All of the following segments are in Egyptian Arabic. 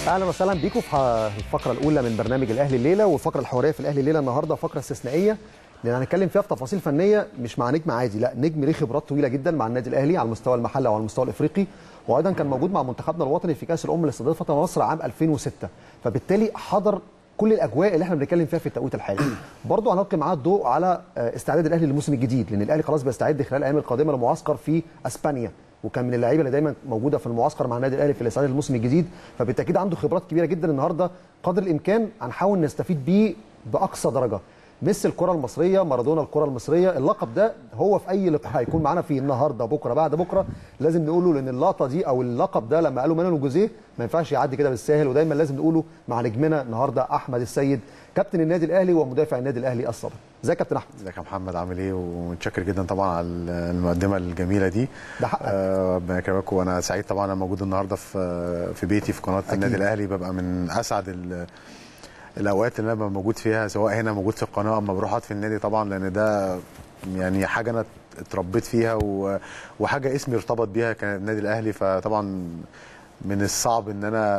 اهلا وسهلا بيكم في الفقره الاولى من برنامج الاهلي الليله والفقره الحواريه في الاهلي الليله النهارده فقره استثنائيه لان هنتكلم فيها في تفاصيل فنيه مش مع نجم عادي لا نجم ليه خبرات طويله جدا مع النادي الاهلي على المستوى المحلي وعلى المستوى الافريقي وايضا كان موجود مع منتخبنا الوطني في كاس الامم اللي استضافتها مصر عام 2006 فبالتالي حضر كل الاجواء اللي احنا بنتكلم فيها في التوقيت الحالي برضه هنلقي معاه الضوء على استعداد الاهلي للموسم الجديد لان الاهلي خلاص بيستعد خلال الايام القادمه لمعسكر في اسبانيا وكان من اللعيبه اللي دايما موجوده في المعسكر مع النادي الاهلي في الاستعداد للموسم الجديد فبالتاكيد عنده خبرات كبيره جدا النهارده قدر الامكان هنحاول نستفيد بيه باقصى درجه ميسي الكره المصريه مارادونا الكره المصريه اللقب ده هو في اي لقاء هيكون معانا فيه النهارده بكره بعد بكره لازم نقوله لان اللقطه دي او اللقب ده لما قالوا مانويل جوزيه ما ينفعش يعدي كده بالساهل ودايما لازم نقوله مع نجمنا النهارده احمد السيد كابتن النادي الاهلي ومدافع النادي الاهلي السابق ازيك يا كابتن احمد ازيك يا محمد عامل ايه ومتشكر جدا طبعا على المقدمه الجميله دي ده حقك آه، ربنا يكرمك وانا سعيد طبعا انا موجود النهارده في في بيتي في قناه أكيد. النادي الاهلي ببقى من اسعد ال- الاوقات اللي انا ببقى موجود فيها سواء هنا موجود في القناه اما بروح أقعد في النادي طبعا لان ده يعني حاجه انا اتربيت فيها و- وحاجه اسمي ارتبط بيها كان النادي الاهلي فطبعا من الصعب ان انا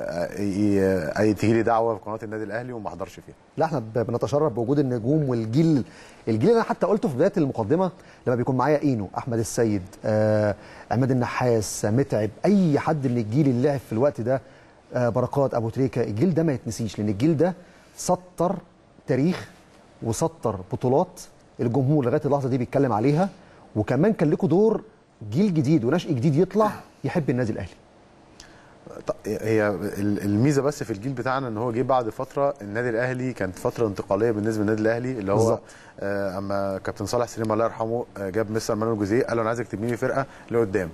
اي تيجي لي دعوه في قناه النادي الاهلي وما احضرش فيها لا احنا ب- بنتشرف بوجود النجوم والجيل الجيل اللي انا حتى قلته في بدايه المقدمه لما بيكون معايا اينو احمد السيد آه عماد النحاس متعب اي حد من الجيل اللي لعب في الوقت ده آه بركات ابو تريكه الجيل ده ما يتنسيش لان الجيل ده سطر تاريخ وسطر بطولات الجمهور لغايه اللحظه دي بيتكلم عليها وكمان كان لكم دور جيل جديد ونشء جديد يطلع يحب النادي الاهلي ط- هي ال- الميزه بس في الجيل بتاعنا ان هو جه بعد فتره النادي الاهلي كانت فتره انتقاليه بالنسبه للنادي الاهلي اللي هو بالظبط. آه اما كابتن صالح سليم الله يرحمه آه جاب مستر مانويل جوزيه قال له انا عايزك تبني لي فرقه لقدام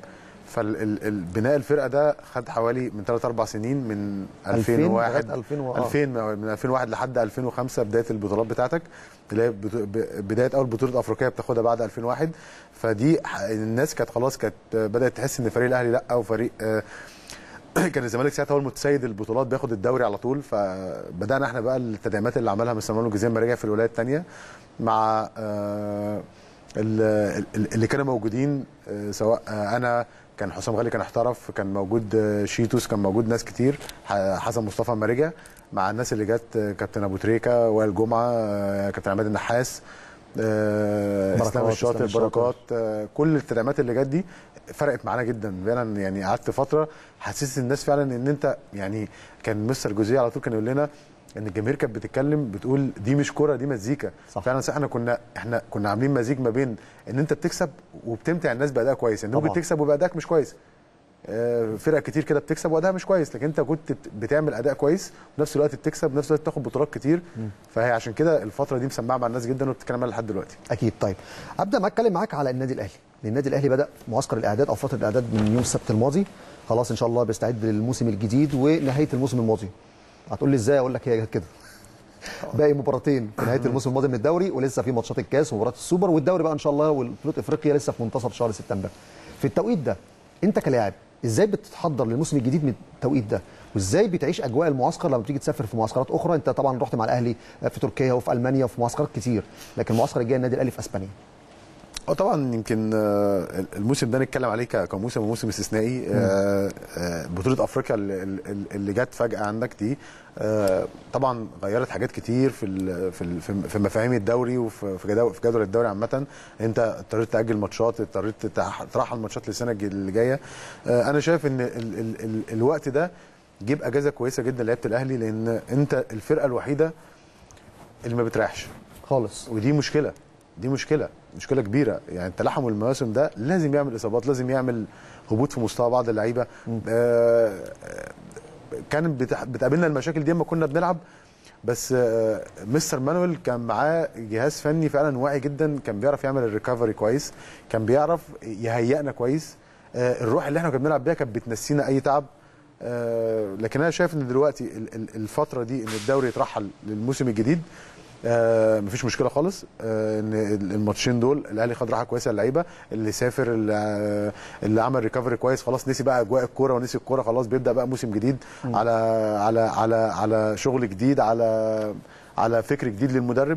فالبناء الفرقه ده خد حوالي من 3 4 سنين من 2000 2001 لغاية 2000 و- آه. 2000 من 2001 لحد 2005 بدايه البطولات بتاعتك اللي هي بت- ب- بدايه اول بطوله افريقيه بتاخدها بعد 2001 فدي ح- الناس كانت خلاص كانت آه، بدات تحس ان فريق الاهلي لا وفريق آه كان الزمالك ساعتها هو المتسيد البطولات بياخد الدوري على طول فبدانا احنا بقى التدعيمات اللي عملها مستر مانويل جوزيه لما رجع في الولايات الثانيه مع آه، ال- ال- اللي كانوا موجودين آه، سواء آه، انا كان حسام غالي كان احترف كان موجود آه، شيتوس كان موجود ناس كتير ح- حسن مصطفى لما رجع مع الناس اللي جت آه، كابتن ابو تريكه وائل جمعه آه، كابتن عماد النحاس آه، بركات، اسلام الشاطر إسلام الشاطر. بركات آه، كل التدعيمات اللي جت دي فرقت معانا جدا فعلا يعني قعدت فتره حسيت الناس فعلا ان انت يعني كان مستر جوزيه على طول كان يقول لنا ان الجماهير كانت بتتكلم بتقول دي مش كوره دي مزيكا صح. فعلا صح احنا كنا احنا كنا عاملين مزيج ما بين ان انت بتكسب وبتمتع الناس باداء كويس ان ممكن طبعاً. تكسب ويبقى ادائك مش كويس آه، فرق كتير كده بتكسب وادائها مش كويس لكن انت كنت بت- بتعمل اداء كويس وفي نفس الوقت بتكسب وفي نفس الوقت بتاخد بطولات كتير فهي عشان كده الفتره دي مسمعه مع الناس جدا وبتتكلم عليها لحد دلوقتي اكيد طيب ابدا ما اتكلم معاك على النادي الاهلي لان النادي الاهلي بدا معسكر الاعداد او فتره الاعداد من يوم السبت الماضي خلاص ان شاء الله بيستعد للموسم الجديد ونهايه الموسم الماضي هتقول لي ازاي اقول لك هي جت كده باقي مباراتين في نهايه الموسم الماضي من الدوري ولسه في ماتشات الكاس ومباراه السوبر والدوري بقى ان شاء الله والبطوله افريقيا لسه في منتصف شهر سبتمبر في التوقيت ده انت كلاعب ازاي بتتحضر للموسم الجديد من التوقيت ده وازاي بتعيش اجواء المعسكر لما بتيجي تسافر في معسكرات اخرى انت طبعا رحت مع الاهلي في تركيا وفي المانيا وفي معسكرات كتير لكن المعسكر الجاي النادي الاهلي في اسبانيا اه طبعا يمكن آه، الموسم ده نتكلم عليه ك- كموسم وموسم استثنائي آه، آه، بطوله افريقيا اللي, اللي- اللي جت فجاه عندك دي آه، طبعا غيرت حاجات كتير في ال- في ال- في في مفاهيم الدوري وفي في جدول في جدول الدوري عامه انت اضطريت تاجل ماتشات اضطريت تح- ترحل ماتشات للسنه الج- اللي جايه آه، انا شايف ان ال ال ال الوقت ده جيب اجازه كويسه جدا لعيبه الاهلي لان انت الفرقه الوحيده اللي ما بتريحش خالص ودي مشكله دي مشكله مشكله كبيره يعني تلاحم المواسم ده لازم يعمل اصابات لازم يعمل هبوط في مستوى بعض اللعيبه آه كان بتح- بتقابلنا المشاكل دي اما كنا بنلعب بس آه مستر مانويل كان معاه جهاز فني فعلا واعي جدا كان بيعرف يعمل الريكفري كويس كان بيعرف يهيئنا كويس آه الروح اللي احنا كنا بنلعب بيها كانت بتنسينا اي تعب آه لكن انا شايف ان دلوقتي ال- ال- الفتره دي ان الدوري يترحل للموسم الجديد آه مفيش مشكله خالص آه ان الماتشين دول الاهلي خد راحه كويسه اللعيبه اللي سافر اللي, آه اللي عمل ريكفري كويس خلاص نسي بقى اجواء الكوره ونسي الكوره خلاص بيبدا بقى موسم جديد على على على على شغل جديد على على فكر جديد للمدرب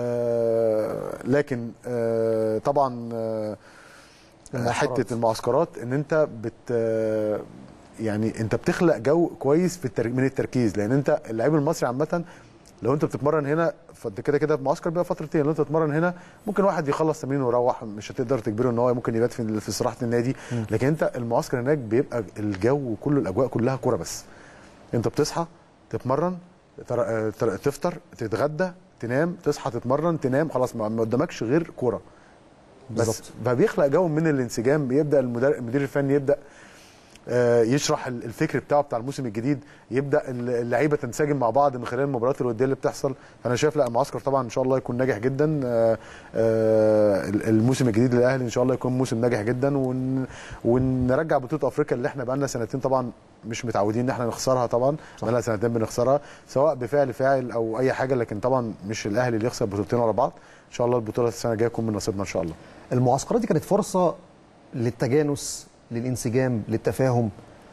آه لكن آه طبعا آه المعسكرات. حته المعسكرات ان انت بت آه، يعني انت بتخلق جو كويس في التر... من التركيز لان انت اللعيب المصري عامه لو انت بتتمرن هنا فانت كده كده في معسكر بيبقى فترتين لو انت بتتمرن هنا ممكن واحد يخلص تمرين ويروح مش هتقدر تجبره ان هو ممكن يبات في في استراحه النادي لكن انت المعسكر هناك بيبقى الجو كله الاجواء كلها كوره بس انت بتصحى تتمرن تر- تر- تفطر تتغدى تنام تصحى تتمرن تنام خلاص ما ما قدامكش غير كوره بس بالظبط. فبيخلق جو من الانسجام بيبدا المدر- المدير الفني يبدا آه، يشرح ال- الفكر بتاعه بتاع الموسم الجديد يبدا ال- اللعيبه تنسجم مع بعض من خلال المباريات الوديه اللي بتحصل فانا شايف لا المعسكر طبعا ان شاء الله يكون ناجح جدا آه، آه، ال- الموسم الجديد للاهلي ان شاء الله يكون موسم ناجح جدا ون ونرجع بطوله افريقيا اللي احنا بقالنا سنتين طبعا مش متعودين ان احنا نخسرها طبعا بقالنا سنتين بنخسرها سواء بفعل فاعل او اي حاجه لكن طبعا مش الاهلي اللي يخسر بطولتين ورا بعض ان شاء الله البطوله السنه الجايه تكون من نصيبنا ان شاء الله المعسكرات دي كانت فرصه للتجانس للانسجام للتفاهم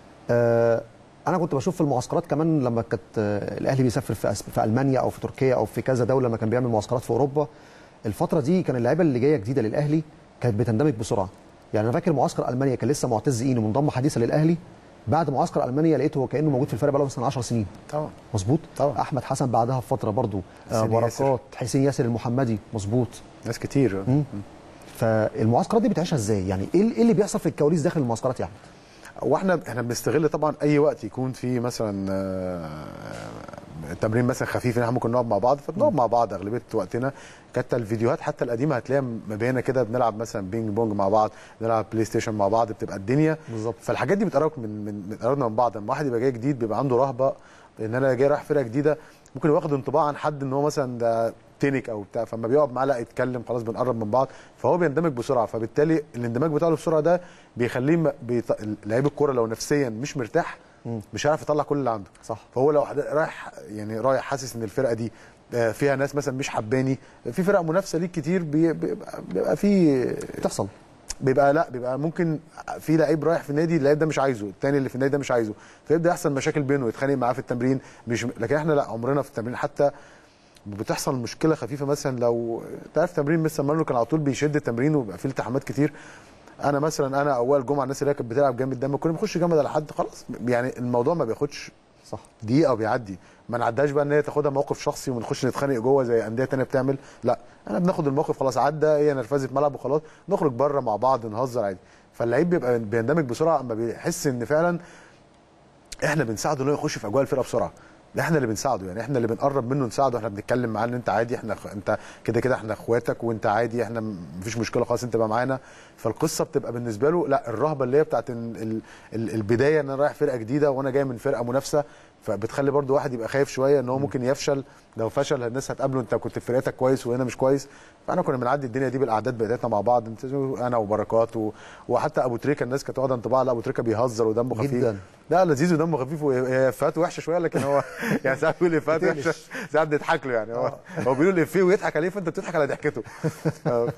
آه انا كنت بشوف في المعسكرات كمان لما كانت آه، الاهلي بيسافر في أس- في المانيا او في تركيا او في كذا دوله لما كان بيعمل معسكرات في اوروبا الفتره دي كان اللعيبه اللي جايه جديده للاهلي كانت بتندمج بسرعه يعني انا فاكر معسكر المانيا كان لسه معتز اينو منضم حديثا للاهلي بعد معسكر المانيا لقيته هو كانه موجود في الفرقه بقاله مثلا 10 سنين طبعا مظبوط طبعا. احمد حسن بعدها بفتره برضو آه حسين ياسر. بركات حسين ياسر المحمدي مظبوط ناس كتير فالمعسكرات دي بتعيشها ازاي يعني ايه إيه اللي بيحصل في الكواليس داخل المعسكرات يعني واحنا احنا بنستغل طبعا اي وقت يكون في مثلا آه، آه، تمرين مثلا خفيف ان احنا ممكن نقعد مع بعض فبنقعد مع بعض اغلبيه وقتنا كانت الفيديوهات حتى القديمه هتلاقيها مبينه كده بنلعب مثلا بينج بونج مع بعض بنلعب بلاي ستيشن مع بعض بتبقى الدنيا بالظبط. فالحاجات دي بتقربك من من بتقربنا من بعض لما واحد يبقى جاي جديد بيبقى عنده رهبه ان انا جاي رايح فرقه جديده ممكن واخد انطباع عن حد ان هو مثلا ده تنك او بتاع فلما بيقعد معاه لا يتكلم خلاص بنقرب من بعض فهو بيندمج بسرعه فبالتالي الاندماج بتاعه بسرعه ده بيخليه م- بيط... لعيب الكوره لو نفسيا مش مرتاح مش هيعرف يطلع كل اللي عنده صح. فهو لو حد- رايح يعني رايح حاسس ان الفرقه دي آه، فيها ناس مثلا مش حباني في فرق منافسه ليك كتير بي- بيبقى, بيبقى في بتحصل بيبقى لا بيبقى ممكن في لعيب رايح في النادي اللعيب ده مش عايزه التاني اللي في النادي ده مش عايزه فيبدا يحصل مشاكل بينه يتخانق معاه في التمرين مش لكن احنا لا عمرنا في التمرين حتى بتحصل مشكله خفيفه مثلا لو انت عارف تمرين مستر مانو كان على طول بيشد التمرين وبيبقى فيه التحامات كتير انا مثلا انا اول جمعه الناس اللي هي كانت بتلعب جامد دم كنا بنخش جامد على حد خلاص يعني الموضوع ما بياخدش صح دقيقه وبيعدي ما نعداش بقى ان هي تاخدها موقف شخصي ونخش نتخانق جوه زي انديه تانية بتعمل لا انا بناخد الموقف خلاص عدى هي نرفزه ملعب وخلاص نخرج بره مع بعض نهزر عادي فاللعيب بيبقى بيندمج بسرعه اما بيحس ان فعلا احنا بنساعده انه يخش في اجواء الفرقه بسرعه ده احنا اللي بنساعده يعني احنا اللي بنقرب منه نساعده احنا بنتكلم معاه ان انت عادي احنا خ... انت كده كده احنا اخواتك وانت عادي احنا م- مفيش مشكله خلاص انت بقى معانا فالقصه بتبقى بالنسبه له لا الرهبه اللي هي بتاعت ال... ال... ال- البدايه ان انا رايح فرقه جديده وانا جاي من فرقه منافسه فبتخلي برضو واحد يبقى خايف شويه ان هو ممكن يفشل لو فشل الناس هتقابله انت كنت في فرقتك كويس وهنا مش كويس فانا كنا بنعدي الدنيا دي بالاعداد بتاعتنا مع بعض انت انا وبركات و... وحتى ابو تريكه الناس كانت واخده انطباع لا ابو تريكه بيهزر ودمه خفيف جداً. لا لذيذ ودمه خفيف وافاته وحشه شويه لكن هو يعني ساعات بيقول افات بتقلش. وحشه ساعات بنضحك له يعني هو هو بيقول افيه ويضحك عليه فانت بتضحك على ضحكته ف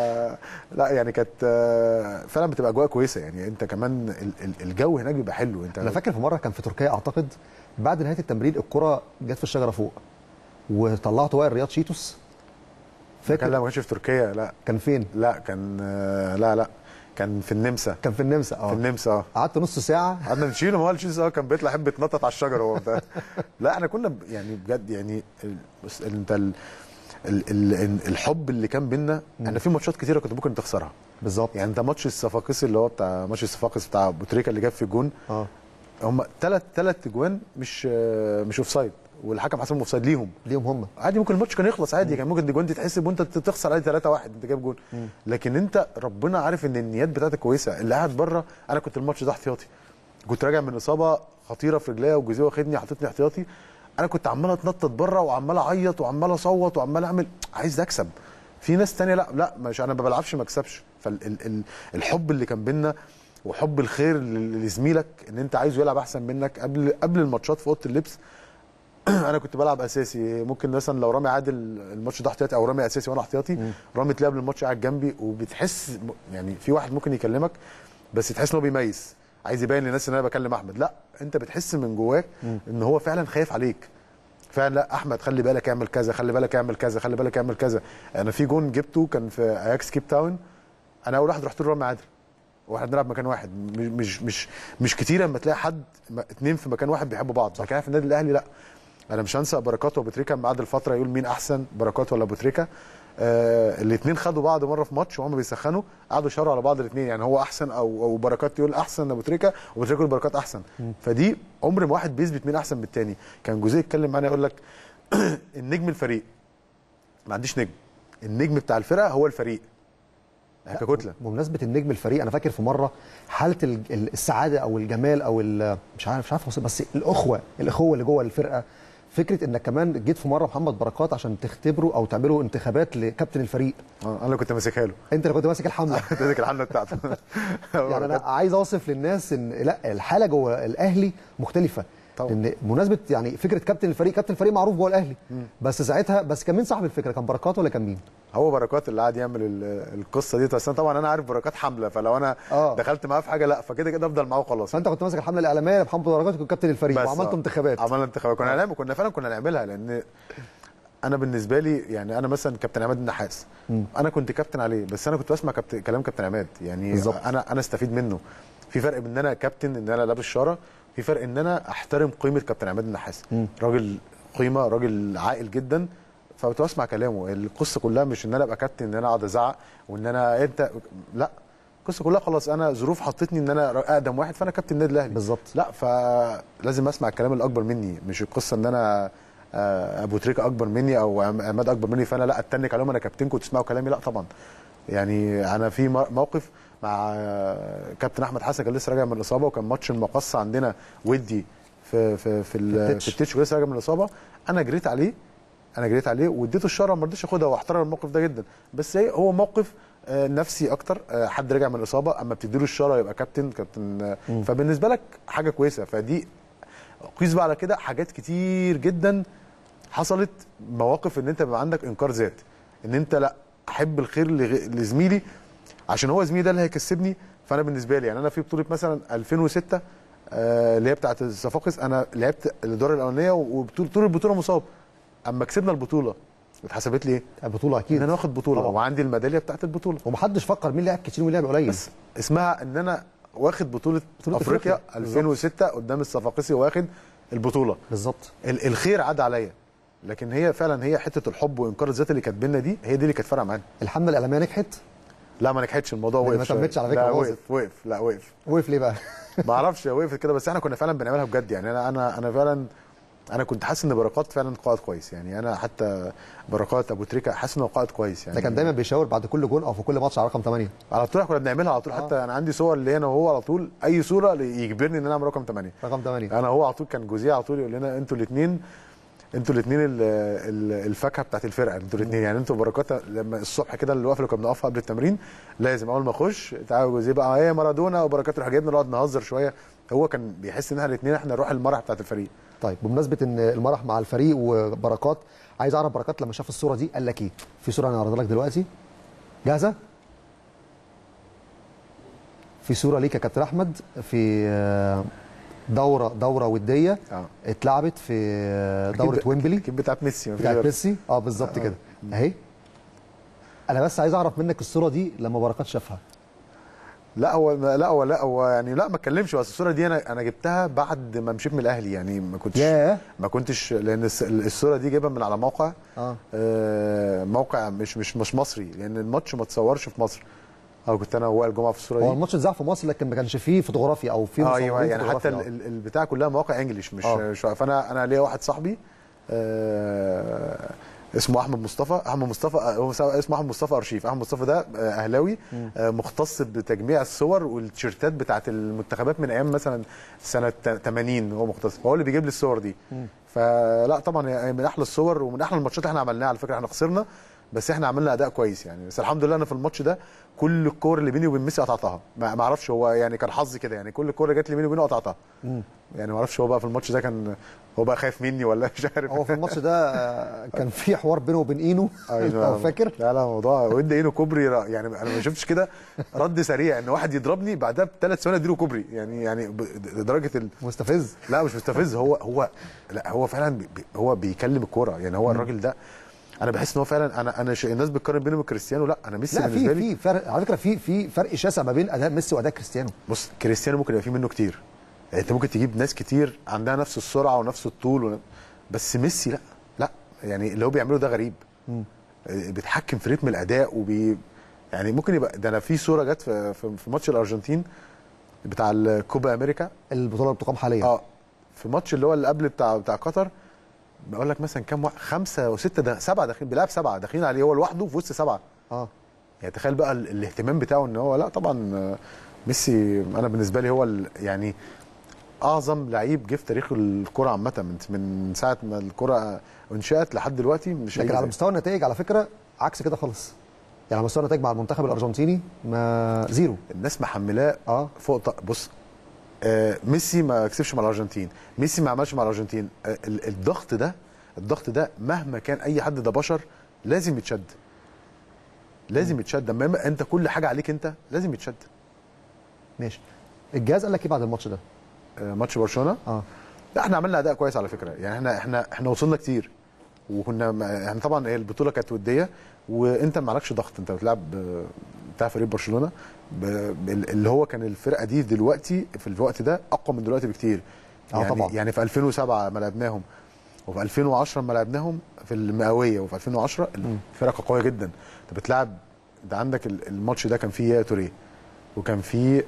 لا يعني كانت آه، فعلا بتبقى اجواء كويسه يعني انت كمان ال- ال- الجو هناك بيبقى حلو انت انا فاكر في مره كان في تركيا اعتقد بعد نهايه التمرين الكره جت في الشجره فوق وطلعت وائل رياض شيتوس كان فاكر لا ما كانش في تركيا لا كان فين لا كان آه، لا لا كان في النمسا كان في النمسا في اه النمسا اه قعدت نص ساعه قعدنا نشيله ما هو الشيز اه كان بيطلع يحب يتنطط على الشجره هو بتاع. لا احنا كنا ب- يعني بجد يعني ال- بص انت ال ال ال الحب اللي كان بينا احنا في ماتشات كتيره كنت ممكن تخسرها بالظبط يعني انت ماتش الصفاقسي اللي هو بتاع ماتش الصفاقس بتاع بوتريكا اللي جاب في الجون اه هم ثلاث ثلاث اجوان مش آه، مش اوف سايد والحكم حسبهم اوف سايد ليهم ليهم هم عادي ممكن الماتش كان يخلص عادي كان ممكن الجوان دي تحسب وانت تخسر عادي 3 1 انت جايب جون لكن انت ربنا عارف ان النيات بتاعتك كويسه اللي قاعد بره انا كنت الماتش ده احتياطي كنت راجع من اصابه خطيره في رجليا وجوزيه واخدني حاططني احتياطي انا كنت عمال اتنطط بره وعمال اعيط وعمال اصوت وعمال اعمل عايز اكسب في ناس تانية لا لا مش انا ما بلعبش ما اكسبش فالحب اللي كان بينا وحب الخير ل- لزميلك ان انت عايزه يلعب احسن منك قبل قبل الماتشات في اوضه اللبس انا كنت بلعب اساسي ممكن مثلا لو رامي عادل الماتش ده احتياطي او رامي اساسي وانا احتياطي رامي تلاقيه قبل الماتش قاعد جنبي وبتحس يعني في واحد ممكن يكلمك بس تحس ان هو بيميز عايز يبين للناس ان انا بكلم احمد لا انت بتحس من جواك ان هو فعلا خايف عليك فعلا لا احمد خلي بالك اعمل كذا خلي بالك اعمل كذا خلي بالك اعمل كذا انا في جون جبته كان في اياكس كيب تاون انا اول واحد رحت له رامي عادل واحنا بنلعب مكان واحد مش مش مش مش كتير اما تلاقي حد م- اتنين في مكان واحد بيحبوا بعض لكن في النادي الاهلي لا انا مش هنسى بركات وابو تريكه بعد الفتره يقول مين احسن بركات ولا ابو تريكه آه الاثنين خدوا بعض مره في ماتش وهم بيسخنوا قعدوا يشاوروا على بعض الاثنين يعني هو احسن او او بركات يقول احسن ابو تريكه وابو تريكه يقول بركات احسن فدي عمر ما واحد بيثبت مين احسن من الثاني كان جوزيه يتكلم معانا يقول لك النجم الفريق ما عنديش نجم النجم بتاع الفرقه هو الفريق ككتله بمناسبه النجم الفريق انا فاكر في مره حاله ال- ال- السعاده او الجمال او ال- مش عارف مش عارف أوصف، بس الاخوه الاخوه اللي جوه الفرقه فكره انك كمان جيت في مره محمد بركات عشان تختبره او تعملوا انتخابات لكابتن الفريق آه، انا اللي كنت ماسكها له انت اللي كنت ماسك الحمله تذكر الحمله بتاعته يعني انا عايز اوصف للناس ان لا الحاله جوه الاهلي مختلفه طبعا. لان مناسبه يعني فكره كابتن الفريق كابتن الفريق معروف جوه الاهلي بس ساعتها بس كان مين صاحب الفكره كان بركات ولا كان مين هو بركات اللي قاعد يعمل ال- القصه دي بس انا طبعا انا عارف بركات حمله فلو انا آه. دخلت معاه في حاجه لا فكده كده افضل معاه وخلاص فانت كنت ماسك الحمله الاعلاميه محمد بركات كنت كابتن الفريق بس وعملت آه. انتخابات عملنا انتخابات كنا نعمل كنا فعلا كنا نعملها لان انا بالنسبه لي يعني انا مثلا كابتن عماد النحاس انا كنت كابتن عليه بس انا كنت بسمع كابتن كلام كابتن عماد يعني بالظبط. انا انا استفيد منه في فرق بين ان انا كابتن ان انا لابس شاره في فرق ان انا احترم قيمه كابتن عماد النحاس راجل قيمه راجل عاقل جدا فكنت بسمع كلامه القصه كلها مش ان انا ابقى كابتن ان انا اقعد ازعق وان انا انت لا القصه كلها خلاص انا ظروف حطتني ان انا اقدم واحد فانا كابتن النادي الاهلي بالظبط. لا فلازم اسمع الكلام الاكبر مني مش القصه ان انا آه، ابو تريكه اكبر مني او عم- عماد اكبر مني فانا لا اتنك عليهم انا كابتنكم وتسمعوا كلامي لا طبعا يعني انا في مر- موقف مع آه، كابتن احمد حسن كان لسه راجع من الاصابه وكان ماتش المقصه عندنا ودي في في في, ال- التتش. في التتش ولسه راجع من الاصابه انا جريت عليه انا جريت عليه واديته الشاره ما رضيتش اخدها واحترم الموقف ده جدا بس هي هو موقف آه، نفسي اكتر آه، حد رجع من الاصابه اما بتديله الشاره يبقى كابتن كابتن آه، فبالنسبه لك حاجه كويسه فدي قيس بقى على كده حاجات كتير جدا حصلت مواقف ان انت بيبقى عندك انكار ذات ان انت لا احب الخير لغ- لزميلي عشان هو زميلي ده اللي هيكسبني فانا بالنسبه لي يعني انا في بطوله مثلا 2006 آه، اللي هي بتاعه الصفاقس انا لعبت الدور الاولانيه وطول طول البطوله مصاب اما كسبنا البطوله اتحسبت لي ايه؟ البطوله ان اكيد انا واخد بطوله طبعا. وعندي الميداليه بتاعه البطوله ومحدش فكر مين لعب كتير ومين لعب قليل بس اسمها ان انا واخد بطوله, بطولة افريقيا أفريقيا. 2006 قدام الصفاقسي واخد البطوله بالظبط ال- الخير عدى عليا لكن هي فعلا هي حته الحب وانكار الذات اللي كانت بينا دي هي دي اللي كانت فارقه معانا الحمله الاعلاميه نجحت لا ما نجحتش الموضوع ما وقف شوية. تمتش على فكرة لا باظت. وقف وقف لا وقف وقف ليه بقى ما اعرفش وقفت كده بس احنا كنا فعلا بنعملها بجد يعني انا انا انا فعلا انا كنت حاسس ان بركات فعلا قائد كويس يعني انا حتى بركات ابو تريكه حاسس انه قائد كويس يعني ده كان دايما بيشاور بعد كل جون او في كل ماتش على رقم 8 على طول كنا بنعملها على طول حتى انا عندي صور اللي انا وهو على طول اي صوره اللي يجبرني ان انا اعمل رقم 8 رقم 8 انا هو على طول كان جوزيه على طول يقول لنا انتوا الاثنين انتوا الاثنين الفاكهه بتاعت الفرقه انتوا الاثنين يعني انتوا بركات لما الصبح كده الوقفه اللي كنا بنقفها قبل التمرين لازم اول ما اخش تعالوا جوزيه بقى ايه مارادونا وبركات يروح جايبنا نقعد نهزر شويه هو كان بيحس ان احنا الاثنين احنا روح المرح بتاعت الفريق طيب بمناسبه ان المرح مع الفريق وبركات عايز اعرف بركات لما شاف الصوره دي قال لك ايه في صوره انا هعرضها لك دلوقتي جاهزه في صوره ليك يا كابتن احمد في آه، دوره دوره وديه اه اتلعبت في آه، دوره أكيد- ويمبلي اكيد بتاعت ميسي مفيش بتاعت غيرها. ميسي اه بالظبط كده اهي انا بس عايز اعرف منك الصوره دي لما بركات شافها لا هو لا هو لا هو يعني لا ما اتكلمش بس الصوره دي انا انا جبتها بعد ما مشيت من الاهلي يعني ما كنتش ياه ما كنتش لان الس- الصوره دي جايبها من على موقع اه آه، موقع مش مش مش مصري لان الماتش ما اتصورش في مصر او كنت انا ووائل جمعه في الصوره هو دي الماتش اتذاع في مصر لكن ما كانش فيه فوتوغرافيا او فيه اه مصورين ايوه يعني حتى فوتوغرافيا. ال- ال- البتاع كلها مواقع انجليش مش آه. مش فانا انا ليا واحد صاحبي آه اسمه احمد مصطفى احمد مصطفى آه، هو اسمه احمد مصطفى ارشيف احمد مصطفى ده آه، اهلاوي آه مختص بتجميع الصور والتيشيرتات بتاعت المنتخبات من ايام مثلا سنه 80 هو مختص هو اللي بيجيب لي الصور دي فلا طبعا هي من احلى الصور ومن احلى الماتشات اللي احنا عملناها على فكره احنا خسرنا بس احنا عملنا اداء كويس يعني بس الحمد لله انا في الماتش ده كل الكور اللي بيني وبين ميسي قطعتها ما ما اعرفش هو يعني كان حظي كده يعني كل الكور اللي جت لي بيني وبينه قطعتها يعني ما اعرفش هو بقى في الماتش ده كان هو بقى خايف مني ولا مش عارف هو في الماتش ده آه، كان في حوار بينه وبين اينو أيوة. لو فاكر لا لا موضوع ودي ايده كوبري را- يعني انا ما شفتش كده رد سريع ان واحد يضربني بعدها بثلاث ثواني اديله كوبري يعني يعني ب- لدرجه ال... مستفز لا مش مستفز هو هو لا هو فعلا بي بي- هو بيكلم الكوره يعني هو الراجل ده انا بحس ان هو فعلا انا انا ش... الناس بتقارن بينه وكريستيانو لا انا ميسي لا بالنسبه في لي في فرق على فكره في في فرق شاسع ما بين اداء ميسي واداء كريستيانو بص كريستيانو ممكن يبقى فيه منه كتير يعني انت ممكن تجيب ناس كتير عندها نفس السرعه ونفس الطول ون... بس ميسي لا لا يعني اللي هو بيعمله ده غريب آه، بيتحكم في رتم الاداء وبي يعني ممكن يبقى ده انا في صوره جت في في في ماتش الارجنتين بتاع الكوبا امريكا البطوله اللي بتقام حاليا اه في ماتش اللي هو اللي قبل بتاع بتاع قطر بقول لك مثلا كام واحد خمسه وسته ده سبعه داخلين بيلعب سبعه داخلين عليه هو لوحده في وسط سبعه اه يعني تخيل بقى ال- الاهتمام بتاعه ان هو لا طبعا آه، ميسي انا بالنسبه لي هو ال- يعني اعظم لعيب جه في تاريخ الكره عامه من من ساعه ما الكره انشات لحد دلوقتي مش لكن هيجي على زيه. مستوى النتائج على فكره عكس كده خالص يعني على مستوى النتائج مع المنتخب الارجنتيني ما زيرو الناس محملاه اه فوق ط- بص آه ميسي ما كسبش مع الارجنتين ميسي ما عملش مع الارجنتين آه ال- الضغط ده الضغط ده مهما كان اي حد ده بشر لازم يتشد لازم يتشد اما يبقى انت كل حاجه عليك انت لازم يتشد ماشي الجهاز قال لك ايه بعد الماتش ده؟ آه ماتش برشلونه اه لا احنا عملنا اداء كويس على فكره يعني احنا احنا احنا وصلنا كتير وكنا يعني طبعا هي البطوله كانت وديه وانت ما عليكش ضغط انت بتلعب آه، بتاع فريق برشلونه ب- ب- اللي هو كان الفرقه دي دلوقتي في الوقت ده اقوى من دلوقتي بكتير اه يعني طبعا. يعني في 2007 ما لعبناهم وفي 2010 ما لعبناهم في المئويه وفي 2010 الفرقه قويه جدا انت بتلعب انت عندك ال- الماتش ده كان فيه يا توريه وكان فيه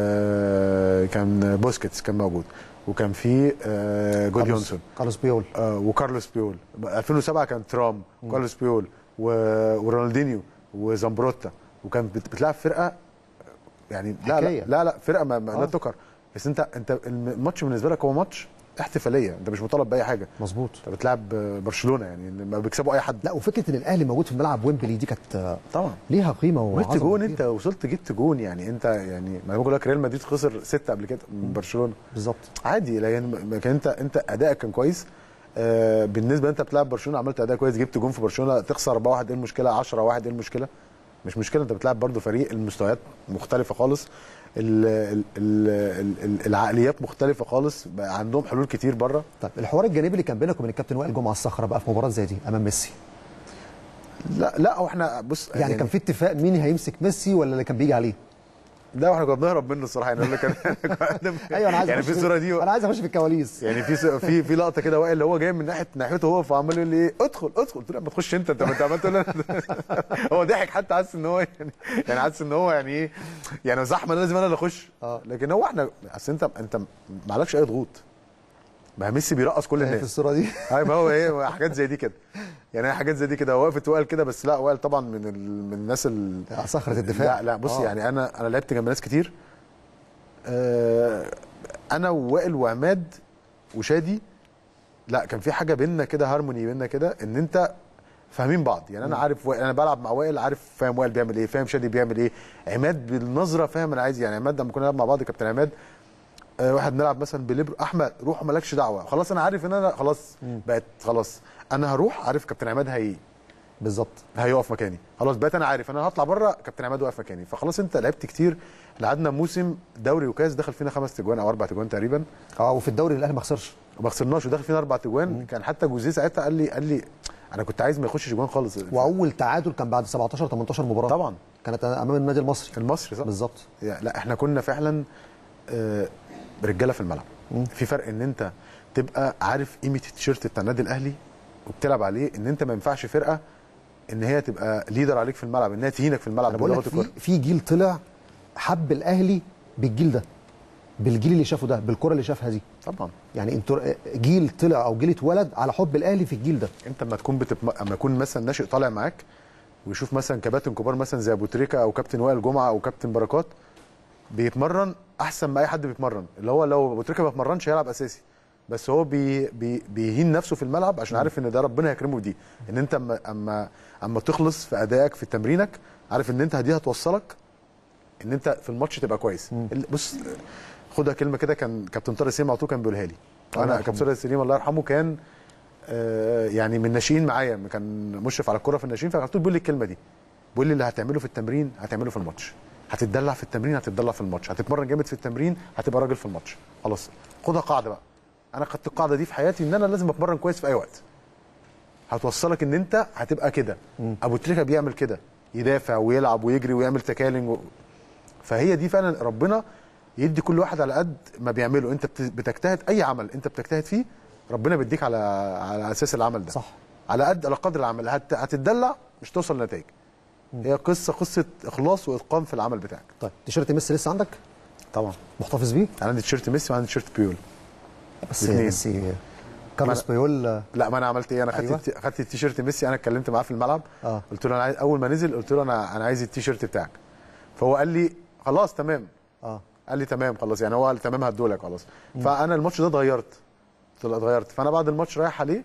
آه كان بوسكيتس كان موجود وكان فيه آه جود كارلوس- يونسون كارلوس بيول آه وكارلوس بيول 2007 كان ترام وكارلوس بيول و- ورونالدينيو وزامبروتا وكان بت- بتلعب فرقه يعني لا حكاية. لا لا, لا فرقه ما, ما لا آه. تكر بس انت انت الماتش بالنسبه لك هو ماتش احتفاليه انت مش مطالب باي حاجه مظبوط انت بتلعب برشلونه يعني ما بيكسبوا اي حد لا وفكره ان الاهلي موجود في ملعب ويمبلي دي كانت آه، طبعا ليها قيمه وجبت وعظمه جون كبيرة. انت وصلت جبت جون يعني انت يعني ما بقول لك ريال مدريد خسر سته قبل كده من برشلونه بالظبط عادي لان كان انت انت ادائك كان كويس آه بالنسبه انت بتلعب برشلونه عملت اداء كويس جبت جون في برشلونه تخسر 4 1 ايه المشكله 10 1 ايه المشكله مش مشكله انت بتلعب برضو فريق المستويات مختلفه خالص ال ال ال ال ال العقليات مختلفه خالص بقى عندهم حلول كتير بره طيب الحوار الجانبي اللي كان بينك وبين الكابتن وائل جمعه الصخره بقى في مباراه زي دي امام ميسي لا لا هو احنا بص يعني, كان في اتفاق مين هيمسك ميسي ولا اللي كان بيجي عليه ده احنا كنا بنهرب منه الصراحه يعني اقول لك أنا- ايوه انا عايز يعني أخش في الصوره دي انا عايز اخش في الكواليس يعني في س- في في لقطه كده وائل اللي هو جاي من ناحيه ناحيته هو فعمال يقول لي ايه ادخل ادخل قلت له لا ما تخش انت انت انت عمال تقول لي أنا- هو ضحك حتى حاسس ان هو يعني يعني حاسس ان هو يعني ايه يعني زحمه لازم انا اللي اخش اه. لكن هو احنا اصل انت انت ما عليكش اي ضغوط ما هي ميسي بيرقص كل في الناس الصوره دي ايوه ما هو ايه حاجات زي دي كده يعني هي حاجات زي دي كده وقفت وائل كده بس لا وائل طبعا من ال... من الناس ال... صخره الدفاع لا لا بص آه. يعني انا انا لعبت جنب ناس كتير آه انا ووائل وعماد وشادي لا كان في حاجه بينا كده هارموني بينا كده ان انت فاهمين بعض يعني انا عارف وائل انا بلعب مع وائل عارف فاهم وائل بيعمل ايه فاهم شادي بيعمل ايه عماد بالنظره فاهم انا عايز يعني عماد لما كنا نلعب مع بعض كابتن عماد آه واحد نلعب مثلا بليبرو احمد روح مالكش دعوه خلاص انا عارف ان انا خلاص بقت خلاص انا هروح عارف كابتن عماد هي بالظبط هيقف مكاني خلاص بقيت انا عارف انا هطلع بره كابتن عماد واقف مكاني فخلاص انت لعبت كتير لعبنا موسم دوري وكاس دخل فينا خمس تجوان او اربع تجوان تقريبا اه وفي الدوري الاهلي ما خسرش وما خسرناش ودخل فينا اربع تجوان كان حتى جوزيه ساعتها قال لي قال لي انا كنت عايز ما يخشش جوان خالص واول تعادل كان بعد 17 18 مباراه طبعا كانت امام النادي المصري المصري صح بالظبط يعني لا احنا كنا فعلا آه، رجاله في الملعب في فرق ان انت تبقى عارف قيمه التيشيرت بتاع النادي الاهلي وبتلعب عليه ان انت ما ينفعش فرقه ان هي تبقى ليدر عليك في الملعب ان هي تهينك في الملعب انا بقول لك بلغة في الكرة. في جيل طلع حب الاهلي بالجيل ده بالجيل اللي شافه ده بالكره اللي شافها دي طبعا يعني انتوا جيل طلع او جيل اتولد على حب الاهلي في الجيل ده انت لما تكون بتب... اما يكون مثلا ناشئ طالع معاك ويشوف مثلا كباتن كبار مثلا زي ابو تريكه او كابتن وائل جمعه او كابتن بركات بيتمرن احسن ما اي حد بيتمرن اللي هو لو ابو تريكه ما بيتمرنش هيلعب اساسي بس هو بي... بي... بيهين نفسه في الملعب عشان عارف ان ده ربنا هيكرمه بدي ان انت اما اما اما تخلص في ادائك في تمرينك عارف ان انت دي هتوصلك ان انت في الماتش تبقى كويس ال- بص خدها كلمه كده كان كابتن طارق سليم على طول كان بيقولها لي الله انا يرحمه. كابتن طارق سليم الله يرحمه كان آه، يعني من الناشئين معايا كان مشرف على الكره في الناشئين فكان على طول بيقول لي الكلمه دي بيقول لي اللي هتعمله في التمرين هتعمله في الماتش هتتدلع في التمرين هتتدلع في الماتش هتتمرن جامد في التمرين هتبقى راجل في الماتش خلاص خدها قاعده بقى انا خدت القاعده دي في حياتي ان انا لازم اتمرن كويس في اي وقت هتوصلك ان انت هتبقى كده ابو تريكه بيعمل كده يدافع ويلعب ويجري ويعمل تكالنج و... فهي دي فعلا ربنا يدي كل واحد على قد ما بيعمله انت بت- بتجتهد اي عمل انت بتجتهد فيه ربنا بيديك على على اساس العمل ده صح. على قد على قدر العمل هت... هتتدلع مش توصل لنتائج هي قصه قصه اخلاص واتقان في العمل بتاعك طيب تيشيرت ميسي لسه عندك طبعا محتفظ بيه انا عندي تيشيرت ميسي وعندي تيشيرت بيول بس الاثنين. ميسي كارلوس ما أنا- بيول آه، لا ما انا عملت ايه انا خدت أيوة. أيوة. خدت التيشيرت ميسي انا اتكلمت معاه في الملعب آه. قلت له انا عايز اول ما نزل قلت له انا انا عايز التيشيرت بتاعك فهو قال لي خلاص تمام اه قال لي تمام خلاص يعني هو قال تمام هدولك خلاص فانا الماتش ده اتغيرت قلت له اتغيرت فانا بعد الماتش رايح عليه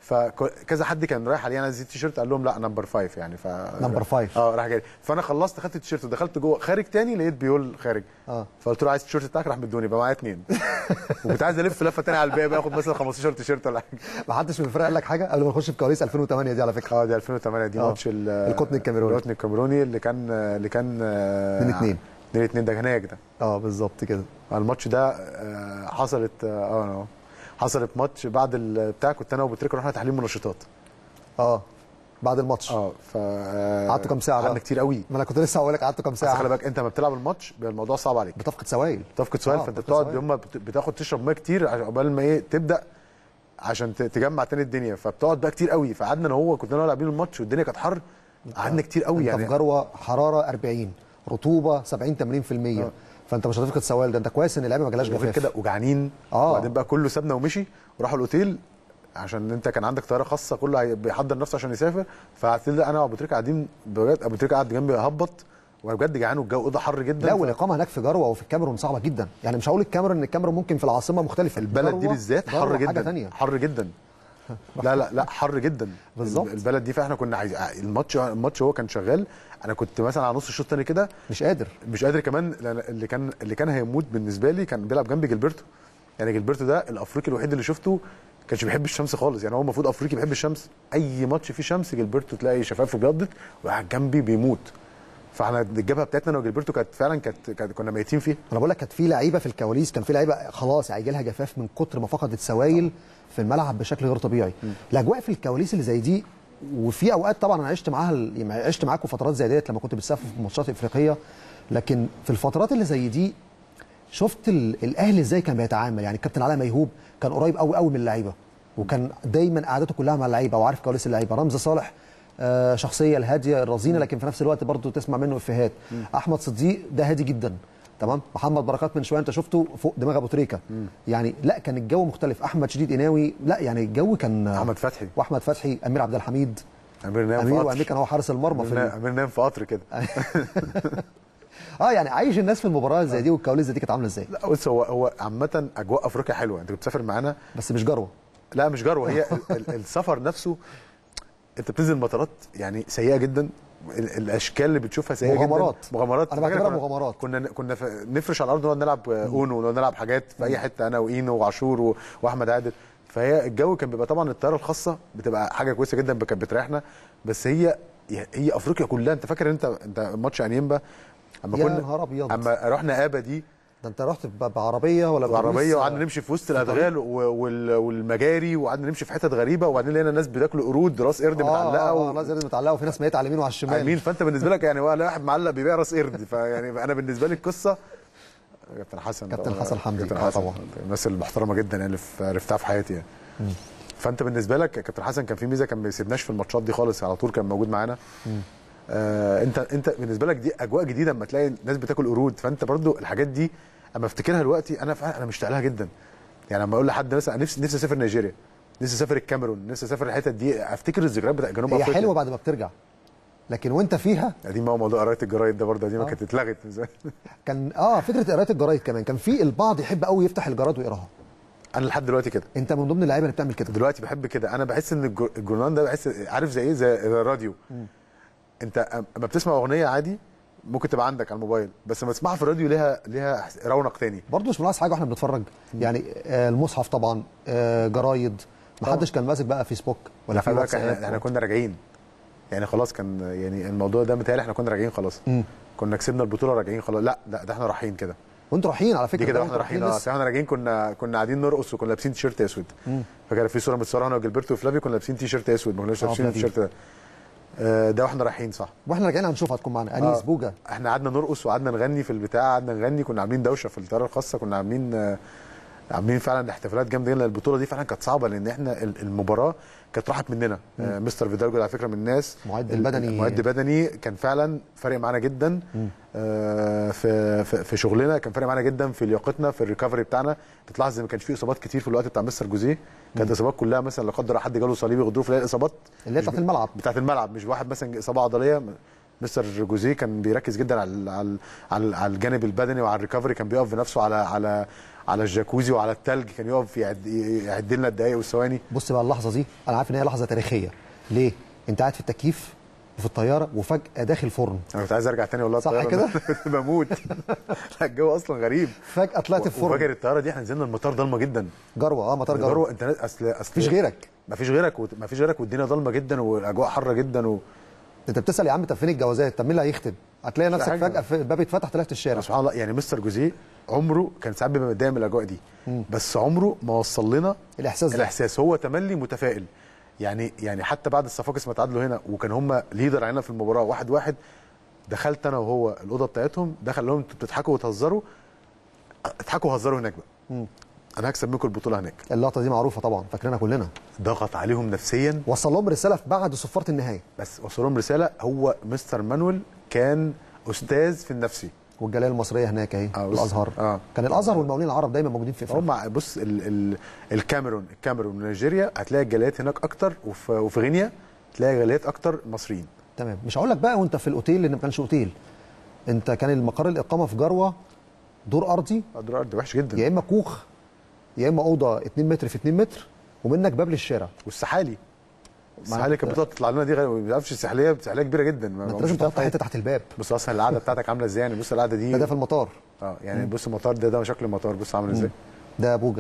فكذا حد كان رايح عليه انا عايز التيشيرت قال لهم لا نمبر فايف يعني ف نمبر فايف. اه راح جاي فانا خلصت خدت التيشيرت ودخلت جوه خارج تاني لقيت بيقول خارج اه فقلت له عايز التيشيرت بتاعك راح مدوني بقى معايا اثنين وكنت عايز الف لفه تاني على الباب اخد مثلا 15 تيشيرت ولا حاجه ما حدش من الفرق قال لك حاجه قبل ما نخش في كواليس 2008 دي على فكره اه دي 2008 دي آه. ماتش ال- القطن الكاميروني. القطن الكاميروني اللي كان اللي كان 2-2. 2 2 ده هناك ده اه بالظبط كده الماتش ده آه، حصلت اه آه، حصلت ماتش بعد البتاع كنت انا وابو تريكه رحنا تحليل منشطات اه بعد الماتش اه ف آه، قعدتوا كام ساعه قعدنا بقى كتير قوي ما انا كنت لسه هقول لك قعدتوا كام بس خلي ساعه بالك انت لما بتلعب الماتش بيبقى الموضوع صعب عليك بتفقد سوائل تفقد سؤال آه، فانت بتفقد بتقعد سوائل. هم بتاخد تشرب ميه كتير عشان قبل ما ايه تبدا عشان ت- تجمع تاني الدنيا فبتقعد بقى كتير قوي فقعدنا انا وهو كنا انا لاعبين الماتش والدنيا كانت حر قعدنا كتير قوي انت يعني في جروه حراره 40 رطوبه 70 80% فانت مش هتفقد سوائل ده انت كويس ان اللعيبه ما جالهاش وغير جفاف كده وجعانين آه. وبعدين بقى كله سابنا ومشي وراحوا الاوتيل عشان انت كان عندك طياره خاصه كله هي- بيحضر نفسه عشان يسافر فقعدت انا وابو تريكه قاعدين بجد ابو تريكه قاعد جنبي هبط وانا بجد جعان والجو اوضه حر جدا لا ف- والاقامه هناك في جروه وفي الكاميرون صعبه جدا يعني مش هقول الكاميرون ان الكاميرون ممكن في العاصمه مختلفه البلد دي جروة- بالذات جروة حر حاجه جدا ثانيه حر جدا لا لا لا حر جدا بالظبط. البلد دي فاحنا كنا عايز الماتش الماتش هو كان شغال انا كنت مثلا على نص الشوط الثاني كده مش قادر مش قادر كمان لأن اللي كان اللي كان هيموت بالنسبه لي كان بيلعب جنبي جilberto يعني جilberto ده الافريقي الوحيد اللي شفته كانش بيحب الشمس خالص يعني هو المفروض افريقي بيحب الشمس اي ماتش فيه شمس جilberto تلاقي شفافه ابيضت وقاعد جنبي بيموت فاحنا الجبهه بتاعتنا انا وجilberto كانت فعلا كانت كانت- كنا ميتين فيها انا بقول لك كانت في لعيبه في الكواليس كان في لعيبه خلاص هيجي لها جفاف من كتر ما فقدت سوائل في الملعب بشكل غير طبيعي الاجواء في الكواليس اللي زي دي وفي اوقات طبعا انا عشت معاها ال- يعني عشت معاكم فترات زي ديت لما كنت بتسافر في ماتشات افريقيه لكن في الفترات اللي زي دي شفت ال- الاهلي ازاي كان بيتعامل يعني الكابتن علاء ميهوب كان قريب قوي قوي من اللعيبه وكان دايما قعدته كلها مع اللعيبه وعارف كواليس اللعيبه رمزي صالح آه، شخصيه الهاديه الرزينه لكن في نفس الوقت برضه تسمع منه افيهات احمد صديق ده هادي جدا تمام محمد بركات من شويه انت شفته فوق دماغ ابو تريكه يعني لا كان الجو مختلف احمد شديد قناوي لا يعني الجو كان احمد فتحي واحمد فتحي امير عبد الحميد امير نام في امير قطر وامير كان هو حارس المرمى في امير ال- نام- امير نام في قطر كده اه يعني عايش الناس في المباراه زي دي والكواليس زي دي كانت عامله ازاي لا بص هو هو عامه اجواء افريقيا حلوه انت كنت بتسافر معانا بس مش جروه لا مش جروه هي ال- ال- السفر نفسه انت بتنزل مطارات يعني سيئه جدا ال- الاشكال اللي بتشوفها سيئه مغامرات. جدا مغامرات أنا فاكر بعتبرها كنا- مغامرات. كنا كنا ف- نفرش على الارض ونقعد نلعب اونو ونقعد نلعب حاجات في اي حته انا واينو وعاشور و- واحمد عادل فهي الجو كان بيبقى طبعا الطياره الخاصه بتبقى حاجه كويسه جدا كانت بتريحنا بس هي هي افريقيا كلها انت فاكر انت انت ماتش انيمبا اما يا كنا نهار أبيض. اما رحنا ابا دي ده انت رحت ب- بعربيه ولا بعربيه بأتوبيس؟ وقعدنا نمشي في وسط الادغال و- وال- والمجاري وقعدنا نمشي في حتت غريبه وبعدين لقينا ناس بتاكل قرود راس قرد متعلقه اه و... اه لازم متعلقه وفي ناس ميته على اليمين وعلى الشمال امين فانت بالنسبه لك يعني ولا واحد معلق بيبيع راس قرد فيعني انا بالنسبه لي القصه كابتن حسن كابتن طبعاً. حسن حمدي. كابتن آه حسن طبعاً. الناس المحترمه جدا يعني اللي في- عرفتها في حياتي يعني فانت بالنسبه لك كابتن حسن كان في ميزه كان ما بيسيبناش في الماتشات دي خالص على طول كان موجود معانا آه انت انت بالنسبه لك دي اجواء جديده اما تلاقي ناس بتاكل قرود فانت برضو الحاجات دي اما افتكرها دلوقتي انا فعلا انا مشتاق لها جدا يعني لما اقول لحد مثلا نفسي نفسي اسافر نيجيريا نفسي اسافر الكاميرون نفسي اسافر الحتت دي افتكر الذكريات بتاع جنوب هي افريقيا حلوه بعد ما بترجع لكن وانت فيها قديم هو موضوع قرايه الجرايد ده برضه دي ما آه. كانت اتلغت من زمان. كان اه فكره قرايه الجرايد كمان كان في البعض يحب قوي يفتح الجرايد ويقراها انا لحد دلوقتي كده انت من ضمن اللعيبه اللي بتعمل كده دلوقتي بحب كده انا بحس ان الجر- الجورنال ده بحس عارف زي ايه زي زي الراديو انت اما بتسمع اغنيه عادي ممكن تبقى عندك على الموبايل بس لما تسمعها في الراديو ليها ليها رونق تاني برضه مش ملاحظ حاجه واحنا بنتفرج يعني آه المصحف طبعا آه جرايد ما حدش كان ماسك بقى فيسبوك ولا في خلي بالك واتساب احنا احنا كنا راجعين يعني خلاص كان يعني الموضوع ده متهيألي احنا كنا راجعين خلاص مم. كنا كسبنا البطوله راجعين خلاص لا ده, ده احنا رايحين كده وانتوا رايحين على فكره دي كده ده واحنا وانتوا رايحين اه لسه. احنا راجعين كنا كنا قاعدين نرقص وكنا لابسين تيشيرت اسود فكان في صوره متصوره انا وجilberto وفلافي كنا لابسين تيشيرت اسود ما كناش آه، لابسين فلافي. التيشيرت ده آه، ده واحنا رايحين صح واحنا راجعين هنشوف هتكون معانا انيس آه. بوجا احنا قعدنا نرقص وقعدنا نغني في البتاع قعدنا نغني كنا عاملين دوشه في الطياره الخاصه كنا عاملين آه، عاملين فعلا احتفالات جامده جدا البطوله دي فعلا كانت صعبه لان احنا ال- المباراه كانت راحت مننا آه، مستر فيدالجو على فكره من الناس معد ال- بدني. معد بدني كان فعلا فارق معانا جدا آه، في في في شغلنا كان فارق معانا جدا في لياقتنا في الريكفري بتاعنا بتلاحظ ان ما كانش فيه اصابات كتير في الوقت بتاع مستر جوزيه كانت الاصابات كلها مثلا لا قدر الله حد جاله صليبي غضروف اللي هي الاصابات اللي هي مش بتاعت ب- الملعب. بتاعت الملعب مش واحد مثلا اصابه عضليه مستر جوزيه كان بيركز جدا على على على, على الجانب البدني وعلى الريكفري كان بيقف بنفسه على على على الجاكوزي وعلى التلج كان يقف يعد, يعد لنا الدقايق والثواني بص بقى اللحظه دي انا عارف ان هي لحظه تاريخيه ليه انت قاعد في التكييف وفي الطياره وفجاه داخل فرن انا كنت عايز ارجع تاني والله صح الطيارة. كده؟ كنت بموت لا الجو اصلا غريب فجاه طلعت الفرن وفاكر الطياره دي احنا نزلنا المطار ضلمه جدا جروه اه مطار جروه جروه انت ناس- اصل اصل مفيش غيرك مفيش غيرك وت- مفيش غيرك والدنيا ضلمه جدا والاجواء حاره جدا و... انت بتسال يا عم طب فين الجوازات طب مين اللي هيختم هتلاقي نفسك حاجة. فجاه في الباب اتفتح طلعت الشارع سبحان الله يعني مستر جوزيه عمره كان ساعات بيبقى متضايق من الاجواء دي بس عمره ما وصل لنا الاحساس ده الاحساس هو تملي متفائل يعني يعني حتى بعد الصفاقس ما تعادلوا هنا وكان هم ليدر علينا في المباراه واحد واحد دخلت انا وهو الاوضه بتاعتهم دخل لهم انتوا بتضحكوا وتهزروا اضحكوا وهزروا هناك بقى انا هكسب منكم البطوله هناك اللقطه دي معروفه طبعا فاكرينها كلنا ضغط عليهم نفسيا وصل لهم رساله بعد صفاره النهايه بس وصل لهم رساله هو مستر مانويل كان استاذ في النفسي والجاليه المصريه هناك اهي آه، بص. الازهر آه. كان الازهر والمقاولين العرب دايما موجودين في افريقيا هم بص ال ال الكاميرون الكاميرون ونيجيريا هتلاقي الجاليات هناك اكتر وفي, وفي غينيا تلاقي جاليات اكتر مصريين تمام مش هقول لك بقى وانت في الاوتيل لان ما كانش اوتيل انت كان المقر الاقامه في جروه دور ارضي قدر ارض وحش جدا يا اما كوخ يا اما اوضه 2 متر في 2 متر ومنك باب للشارع والسحالي السحالي كانت بتقعد تطلع لنا دي غير- ما بتعرفش السحليه سحليه كبيره جدا ما انت لازم تحط حته تحت الباب بص اصلا القعده بتاعتك عامله ازاي يعني بص القعده دي ده, ده في المطار اه يعني بص المطار ده ده شكل المطار بص عامل ازاي ده بوجا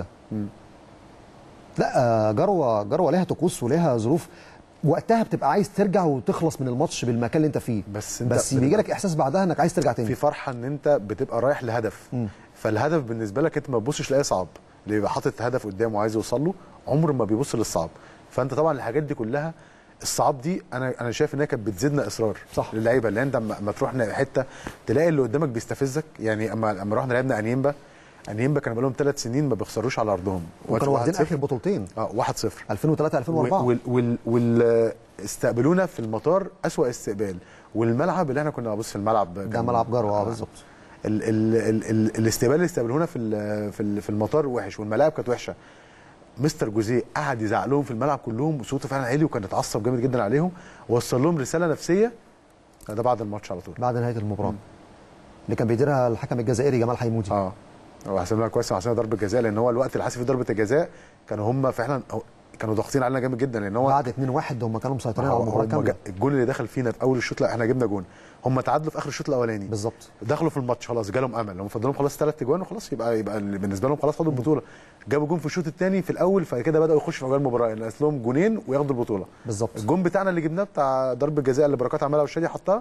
لا آه، جروه جروه ليها طقوس وليها ظروف وقتها بتبقى عايز ترجع وتخلص من الماتش بالمكان اللي انت فيه بس انت بس بيجي لك احساس بعدها انك عايز ترجع تاني في فرحه ان انت بتبقى رايح لهدف فالهدف بالنسبه لك انت ما تبصش لاي صعب اللي بيبقى حاطط هدف قدامه وعايز يوصل له عمره ما بيبص للصعب فانت طبعا الحاجات دي كلها الصعاب دي انا انا شايف انها كانت بتزيدنا اصرار صح. للعيبه اللي انت اما أما تروح حته تلاقي اللي قدامك بيستفزك يعني اما اما رحنا لعبنا انيمبا انيمبا كانوا بقالهم ثلاث سنين ما بيخسروش على ارضهم وكانوا واخدين 1-0. اخر بطولتين اه 1-0 2003 2004 وال وال وال استقبلونا في المطار اسوأ استقبال والملعب اللي احنا كنا بص في الملعب ده كان- ملعب جروه اه بالظبط ال ال ال ال الاستقبال اللي استقبلونا في ال- في ال- في المطار وحش والملاعب كانت وحشه مستر جوزيه قعد يزعق لهم في الملعب كلهم وصوته فعلا عالي وكان اتعصب جامد جدا عليهم ووصل لهم رساله نفسيه ده بعد الماتش على طول بعد نهايه المباراه اللي كان بيديرها الحكم الجزائري جمال حيمودي اه هو حسب لها كويس حسب ضربه جزاء لان هو الوقت اللي حاسب فيه ضربه الجزاء كانوا هم فعلا كانوا ضاغطين علينا جامد جدا لان هو بعد 2-1 هم كانوا مسيطرين على هو- المباراه هم كامله جا- الجول اللي دخل فينا في اول الشوط لا احنا جبنا جون هم تعادلوا في اخر الشوط الاولاني بالظبط دخلوا في الماتش خلاص جالهم امل هم فضلهم خلاص ثلاث اجوان وخلاص يبقى يبقى اللي بالنسبه لهم خلاص خدوا البطوله جابوا جون في الشوط الثاني في الاول فكده بداوا يخشوا في اجواء المباراه ناقص لهم جونين وياخدوا البطوله بالظبط الجون بتاعنا اللي جبناه بتاع ضربه الجزاء اللي بركات عملها والشادي حطها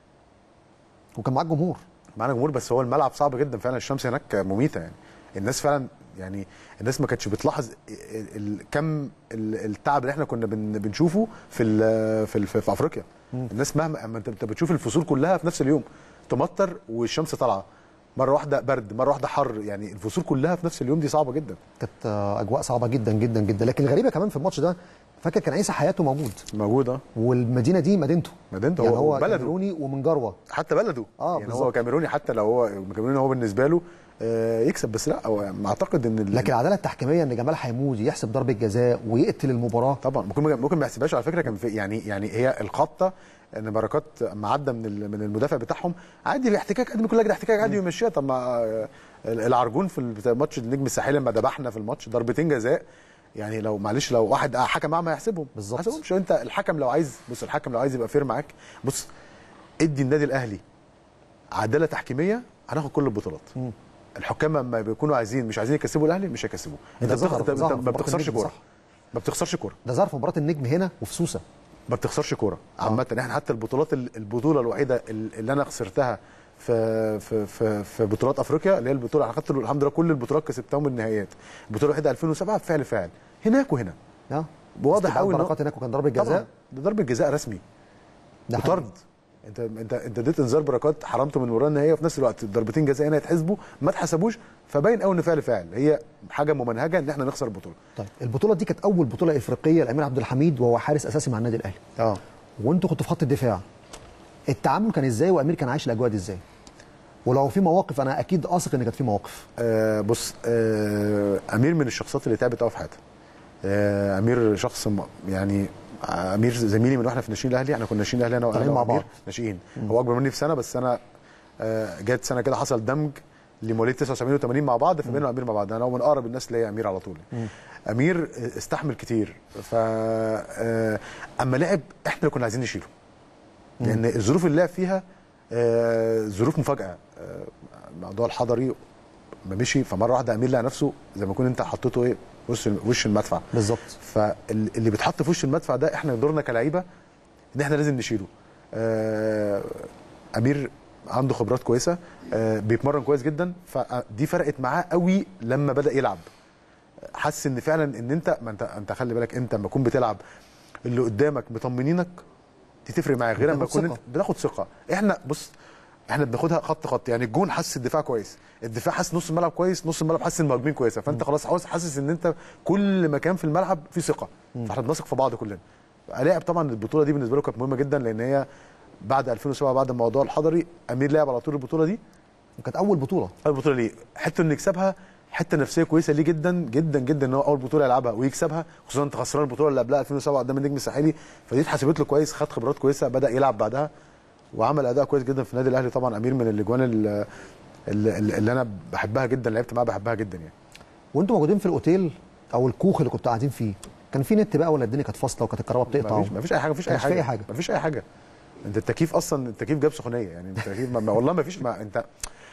وكان معاك جمهور معانا جمهور بس هو الملعب صعب جدا فعلا الشمس هناك مميته يعني الناس فعلا يعني الناس ما كانتش بتلاحظ ال- ال- كم ال- التعب اللي احنا كنا بن- بنشوفه في ال- في ال- في افريقيا الناس مهما اما انت أنت بتشوف الفصول كلها في نفس اليوم تمطر والشمس طالعه مره واحده برد مره واحده حر يعني الفصول كلها في نفس اليوم دي صعبه جدا كانت آه، اجواء صعبه جدا جدا جدا لكن الغريبه كمان في الماتش ده فاكر كان عيسى حياته موجود موجوده والمدينه دي مدينته مدينته يعني هو هو بلده. كاميروني ومن جروه حتى بلده آه، يعني هو بالظبط. كاميروني حتى لو هو كاميروني هو بالنسبه له آه، يكسب بس لا هو اعتقد ان ال- لكن العداله التحكيميه ان جمال حيمودي يحسب ضربه جزاء ويقتل المباراه طبعا ممكن ممكن ما يحسبهاش على فكره كان في يعني يعني هي الخبطه ان بركات اما عدى من ال- من المدافع بتاعهم عادي الاحتكاك قد ما كل لجنه احتكاك عادي ويمشيها طب ما آه، العرجون في بتاع ماتش النجم الساحلي لما ذبحنا في الماتش ضربتين جزاء يعني لو معلش لو واحد حكم معاه ما يحسبهم بالظبط. ما يحسبهمش انت الحكم لو عايز بص الحكم لو عايز يبقى فير معاك بص ادي النادي الاهلي عداله تحكيميه هناخد كل البطولات الحكام لما بيكونوا عايزين مش عايزين يكسبوا الاهلي مش هيكسبوا انت ده ظهر- بتخ... انت, ظهر انت في ما مباراة بتخسرش النجم، كوره صح. ما بتخسرش كوره ده ظهر في مباراه النجم هنا وفي سوسه ما بتخسرش كوره عامه احنا حتى البطولات ال- البطوله الوحيده ال- اللي انا خسرتها في في في, في بطولات افريقيا اللي هي البطوله انا خدت الحمد لله كل البطولات كسبتهم النهائيات البطوله الوحيده 2007 بفعل فاعل هناك وهنا اه واضح استقبال قوي إن هو- بركات هناك وكان ضربه طبعا جزاء ده ضربه جزاء رسمي ده حقيقي. وطرد انت انت انت اديت انذار بركات حرمته من المباراه النهائيه وفي نفس الوقت ضربتين جزاء هنا يتحسبوا ما اتحسبوش فباين قوي ان فعل فاعل هي حاجه ممنهجه ان احنا نخسر البطوله طيب البطوله دي كانت اول بطوله افريقيه لامير عبد الحميد وهو حارس اساسي مع النادي الاهلي اه وانتوا كنتوا في خط الدفاع التعامل كان ازاي وامير كان عايش الاجواء دي ازاي ولو في مواقف انا اكيد واثق ان كانت في مواقف آه بص آه امير من الشخصيات اللي تعبت قوي في حياتها آه امير شخص م- يعني امير زميلي من واحنا في ناشئين الاهلي احنا كنا ناشئين الاهلي انا طالعين وأنا مع وأمير بعض. ناشئين هو اكبر مني في سنه بس انا آه جت سنه كده حصل دمج لمواليد 79 و80 مع بعض فبقينا امير مع بعض انا هو من اقرب الناس ليا امير على طول امير استحمل كتير ف آه، اما لعب احنا اللي كنا عايزين نشيله لان الظروف اللي لعب فيها آه، ظروف مفاجاه آه، الموضوع الحضري ما مشي فمره واحده امير لقى نفسه زي ما يكون انت حطيته ايه وش وش المدفع بالظبط فاللي بيتحط في وش المدفع ده احنا دورنا كلعيبه ان احنا لازم نشيله آه، امير عنده خبرات كويسه آه، بيتمرن كويس جدا فدي فرقت معاه قوي لما بدا يلعب حس ان فعلا ان انت ما انت انت خلي بالك انت لما تكون بتلعب اللي قدامك مطمنينك دي تفرق معاك غير لما بتاخد تكون ثقة. انت بتاخد ثقه احنا بص احنا بناخدها خط خط يعني الجون حاسس الدفاع كويس الدفاع حاسس نص الملعب كويس نص الملعب حاسس المهاجمين كويسه فانت خلاص عاوز حاسس ان انت كل مكان في الملعب فيه ثقه فاحنا بنثق في بعض كلنا لاعب طبعا البطوله دي بالنسبه له كانت مهمه جدا لان هي بعد 2007 بعد الموضوع الحضري امير لعب على طول البطوله دي وكانت اول بطوله البطوله ليه حته انه يكسبها حته نفسيه كويسه ليه جدا جدا جدا ان هو اول بطوله يلعبها ويكسبها خصوصا انت خسران البطوله اللي قبلها 2007 قدام النجم الساحلي فدي اتحسبت له كويس خد خبرات كويسه بدا يلعب بعدها وعمل اداء كويس جدا في النادي الاهلي طبعا امير من الاجوان اللي, اللي, اللي انا بحبها جدا لعبت معاه بحبها جدا يعني وانتوا موجودين في الاوتيل او الكوخ اللي كنتوا قاعدين فيه كان في نت بقى ولا الدنيا كانت فاصله وكانت الكهرباء بتقطع مفيش مفيش اي حاجه مفيش اي كانش في حاجه أي حاجة. مفيش اي حاجه انت التكييف اصلا التكييف جاب سخونيه يعني التكييف ما ما- والله مفيش ما انت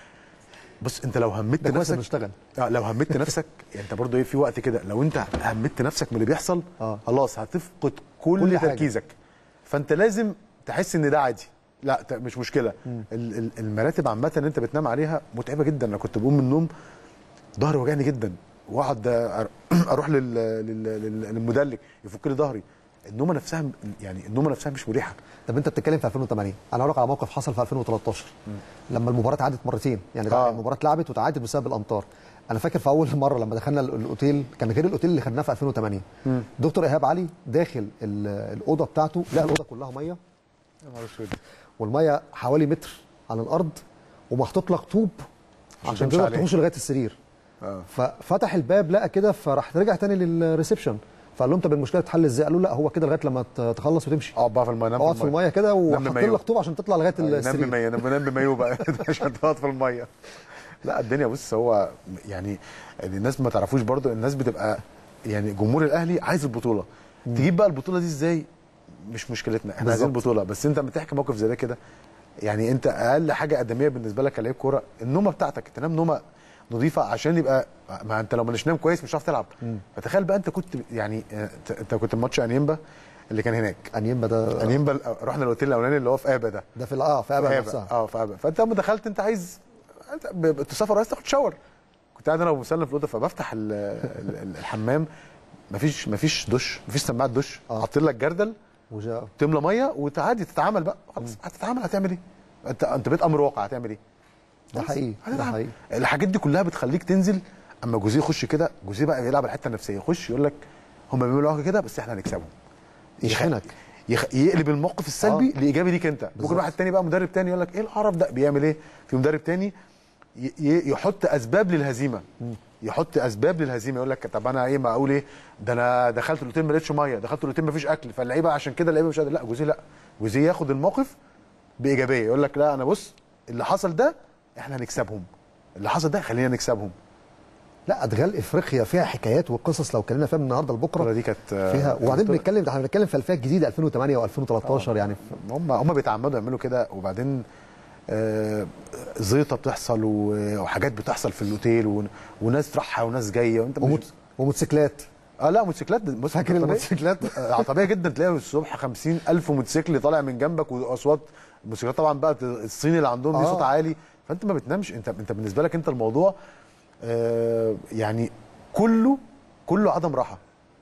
بص انت لو همت ده كويس نفسك بنشتغل اه لو همت نفسك يعني انت برضه ايه في وقت كده لو انت همت نفسك من اللي بيحصل آه. خلاص هتفقد كل, كل كل حاجة. تركيزك فانت لازم تحس ان ده عادي لا ت- مش مشكله ال- ال- المراتب عامه اللي انت بتنام عليها متعبه جدا انا كنت بقوم من النوم ظهري وجعني جدا واقعد أر- اروح لل- لل- لل- للمدلك يفك لي ظهري النومه نفسها يعني النومه نفسها مش مريحه طب انت بتتكلم في 2008 انا هقول لك على موقف حصل في 2013 لما المباراه اتعادت مرتين يعني آه. آه. المباراه اتلعبت وتعادت بسبب الامطار انا فاكر في اول مره لما دخلنا ال- الاوتيل كان غير الاوتيل اللي خدناه في 2008 دكتور ايهاب علي داخل ال- الاوضه بتاعته لقى الاوضه كلها ميه يا نهار اسود والميه حوالي متر على الارض ومحطوط لك طوب عشان عشان تمشي تقدر عليه. تخش لغايه السرير اه ففتح الباب لقى كده فراح رجع تاني للريسبشن فقال لهم طب المشكله تتحل ازاي؟ قالوا لا هو كده لغايه لما ت- تخلص وتمشي اقعد بقى في الميه نام اقعد في الميه كده وحط بمايو. لك طوب عشان تطلع لغايه نام السرير بمية نام نام بمايو بقى عشان تقعد في الميه لا الدنيا بص هو يعني الناس ما تعرفوش برضو الناس بتبقى يعني جمهور الاهلي عايز البطوله تجيب بقى البطوله دي ازاي مش مشكلتنا احنا عايزين بالظبط. البطوله بس انت لما تحكي موقف زي ده كده يعني انت اقل حاجه ادميه بالنسبه لك كلاعب كوره النومه بتاعتك تنام نومه نظيفه عشان يبقى ما انت لو مش نام كويس مش هتعرف تلعب فتخيل بقى انت كنت يعني آه، انت كنت ماتش انيمبا اللي كان هناك انيمبا ده انيمبا رحنا الاوتيل الاولاني اللي هو في ابا ده ده في ال- اه في ابا في نفسها اه في ابا فانت لما دخلت انت عايز انت ب- ب- تسافر عايز تاخد شاور كنت قاعد انا ومسلم في الاوضه فبفتح ال- ال- ال- الحمام مفيش مفيش دش مفيش سماعه دش آه. حاطين لك جردل وجا تملى ميه وتعادي تتعامل بقى خلاص هتتعامل هتعمل ايه؟ انت انت بقيت امر واقع هتعمل ايه؟ ده خلاص، حقيقي ده هتلعب. حقيقي الحاجات دي كلها بتخليك تنزل اما جوزيه يخش كده جوزيه بقى يلعب الحته النفسيه يخش يقول لك هم بيعملوا حاجه كده بس احنا هنكسبهم يشحنك يخ... يقلب الموقف السلبي آه. آه. لايجابي ليك انت ممكن بالظبط. واحد تاني بقى مدرب تاني يقول لك ايه القرف ده بيعمل ايه في مدرب تاني ي... ي... يحط اسباب للهزيمه يحط اسباب للهزيمه يقول لك طب انا ايه ما اقول ايه ده انا دخلت الاوتيل ما لقيتش ميه دخلت الاوتيل ما فيش اكل فاللعيبه عشان كده اللعيبه مش قادره لا جوزيه لا جوزيه ياخد الموقف بايجابيه يقول لك لا انا بص اللي حصل ده احنا هنكسبهم اللي حصل ده خلينا نكسبهم لا ادغال افريقيا فيها حكايات وقصص لو اتكلمنا فيها من النهارده البطوله لبكره دي كانت فيها وبعدين بنتكلم احنا بنتكلم في الفئات جديده 2008 و2013 يعني هم هم بيتعمدوا يعملوا كده وبعدين آه، زيطه بتحصل و- وحاجات بتحصل في الاوتيل ون- وناس رايحه وناس جايه وانت مش وموت وموتوسيكلات اه لا موتوسيكلات بص فاكر طبيعي- الموتوسيكلات؟ آه، طبيعي جدا تلاقي الصبح 50 الف موتوسيكل طالع من جنبك واصوات الموسيقى طبعا بقى الصيني اللي عندهم دي آه. صوت عالي فانت ما بتنامش انت انت بالنسبه لك انت الموضوع آه يعني كله كله عدم راحه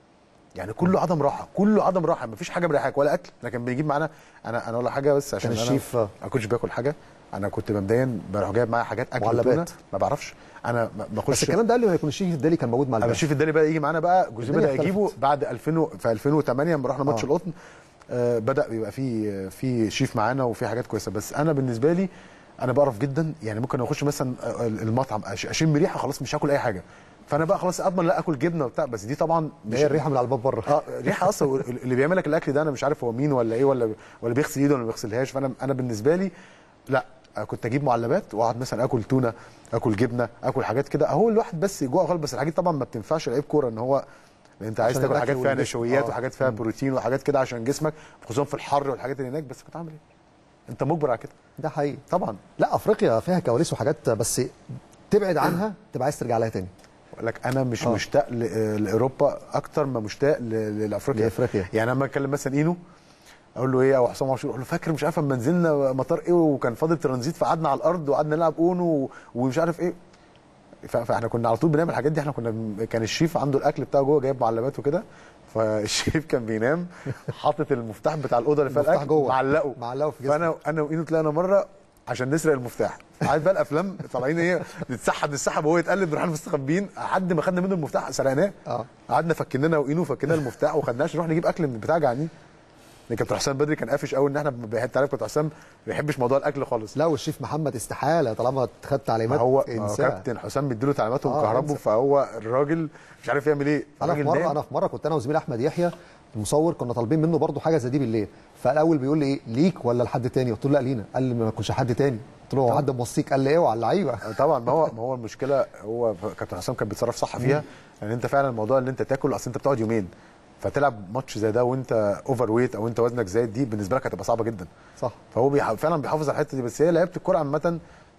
يعني كله عدم راحه كله عدم راحه مفيش حاجه مريحاك ولا اكل لكن بيجيب معانا انا انا اقول لك حاجه بس عشان كان انا الشيف- ما كنتش باكل حاجه انا كنت مبدئيا بروح جايب معايا حاجات اكل معلبات. تونة، ما بعرفش انا ما بس بخش الكلام ده قبل ما يكون الشيف الدالي كان موجود مع انا الباشا الشيف الدالي بقى يجي معانا بقى جوزيه الدنيا بدا يجيبه اختلفت. بعد 2000 في 2008 لما رحنا ماتش آه. القطن آه بدا يبقى في في شيف معانا وفي حاجات كويسه بس انا بالنسبه لي انا بعرف جدا يعني ممكن اخش مثلا آه، المطعم أش- اشم ريحه خلاص مش هاكل اي حاجه فانا بقى خلاص اضمن لا اكل جبنه وبتاع بس دي طبعا ده هي الريحه من على الباب بره اه ريحه اصلا اللي بيعمل لك الاكل ده انا مش عارف هو مين ولا ايه ولا ولا بيغسل ايده ولا ما بيغسلهاش فانا انا بالنسبه لي لا كنت اجيب معلبات واقعد مثلا اكل تونه اكل جبنه اكل حاجات كده اهو الواحد بس يجوع خالص بس الحاجات طبعا ما بتنفعش لعيب كوره ان هو لأن انت عايز عشان تاكل الأكل حاجات فيها والجسم. نشويات آه. وحاجات فيها بروتين وحاجات كده عشان جسمك خصوصا في الحر والحاجات اللي هناك بس كنت عامل ايه؟ انت مجبر على كده ده حقيقي طبعا لا افريقيا فيها كواليس وحاجات بس تبعد عنها تبقى عايز ترجع لها تاني بقول لك انا مش آه. مشتاق ل- لاوروبا اكتر ما مشتاق ل- لافريقيا لأفريقيا. يعني لما اتكلم مثلا اينو اقول له ايه او حسام عاشور اقول له فاكر مش عارف اما نزلنا مطار ايه وكان فاضل ترانزيت فقعدنا على الارض وقعدنا نلعب اونو ومش عارف ايه ف- فاحنا كنا على طول بنعمل الحاجات دي احنا كنا بن- كان الشيف عنده الاكل بتاعه جوه جايب معلبات وكده فالشيف كان بينام حاطط المفتاح بتاع الاوضه اللي فيها المفتاح الاكل جوه. معلقه معلقه في جسمه. فانا انا واينو طلعنا مره عشان نسرق المفتاح عارف بقى الافلام طالعين ايه نتسحب نتسحب وهو يتقلب نروح مستخبيين لحد ما خدنا منه المفتاح سرقناه اه قعدنا فكننا واينو فكنا المفتاح وخدناش نروح نجيب اكل من بتاع جعانين لان كابتن حسام بدري كان قافش قوي ان احنا انت عارف كابتن حسام ما بيحبش موضوع الاكل خالص لا والشيف محمد استحاله طالما خدت ما تعليمات هو ما هو انساها. كابتن حسام بيديله تعليمات آه، ومكهربه انسى. فهو الراجل مش عارف يعمل ايه انا في الراجل مره نام. انا في مره كنت انا وزميلي احمد يحيى المصور كنا طالبين منه برضه حاجه زي دي بالليل فالاول بيقول لي ايه ليك ولا لحد تاني قلت له لا لينا قال لي ما يكونش حد تاني قلت له هو حد موصيك قال لي ايه وعلى اللعيبه طبعا ما هو ما هو المشكله هو كابتن حسام كان بيتصرف صح فيها يعني انت فعلا الموضوع اللي انت تاكل اصل انت بتقعد يومين فتلعب ماتش زي ده وانت اوفر ويت او انت وزنك زايد دي بالنسبه لك هتبقى صعبه جدا صح فهو بيح... فعلا بيحافظ على الحته دي بس هي لعيبه الكوره عامه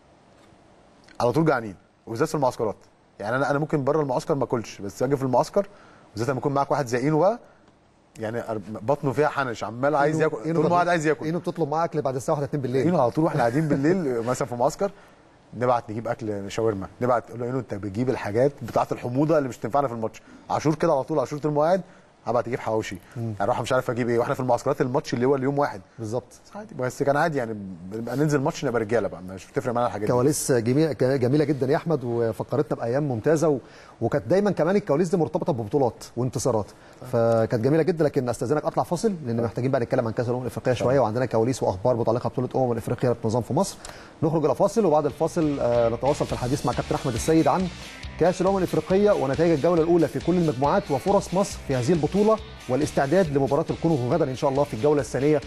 على طول جعانين وبالذات في المعسكرات يعني انا انا ممكن بره المعسكر ما اكلش بس اجي في المعسكر بالذات لما يكون معاك واحد زي اينو بقى يعني بطنه فيها حنش عمال عايز إينو- ياكل إينو طول ما كان- قاعد عايز ياكل اينو بتطلب معاه اكل بعد الساعه 1 2 بالليل اينو على طول واحنا قاعدين بالليل مثلا في معسكر نبعت نجيب اكل شاورما نبعت نقول له اينو انت بتجيب الحاجات بتاعه الحموضه اللي مش تنفعنا في الماتش عاشور كده على طول عاشور طول ما هو قاعد هبعت اجيب حواوشي اروح مش عارف اجيب ايه واحنا في المعسكرات الماتش اللي هو اليوم واحد بالظبط عادي بس كان عادي يعني بنبقى ننزل ماتش نبقى رجاله بقى مش بتفرق معانا الحاجات دي كواليس جميله جميله جدا يا احمد وفكرتنا بايام ممتازه و... وكانت دايما كمان الكواليس دي مرتبطه ببطولات وانتصارات فكانت جميله جدا لكن استاذنك اطلع فاصل لان محتاجين بقى نتكلم عن كاس الامم الافريقيه شويه وعندنا كواليس واخبار متعلقه ببطوله امم الافريقيه بنظام في مصر نخرج الى فاصل وبعد الفاصل آه، نتواصل في الحديث مع كابتن احمد السيد عن كاس الامم الافريقيه ونتائج الجوله الاولى في كل المجموعات وفرص مصر في هذه البطوله والاستعداد لمباراه الكونغو غدا ان شاء الله في الجوله الثانيه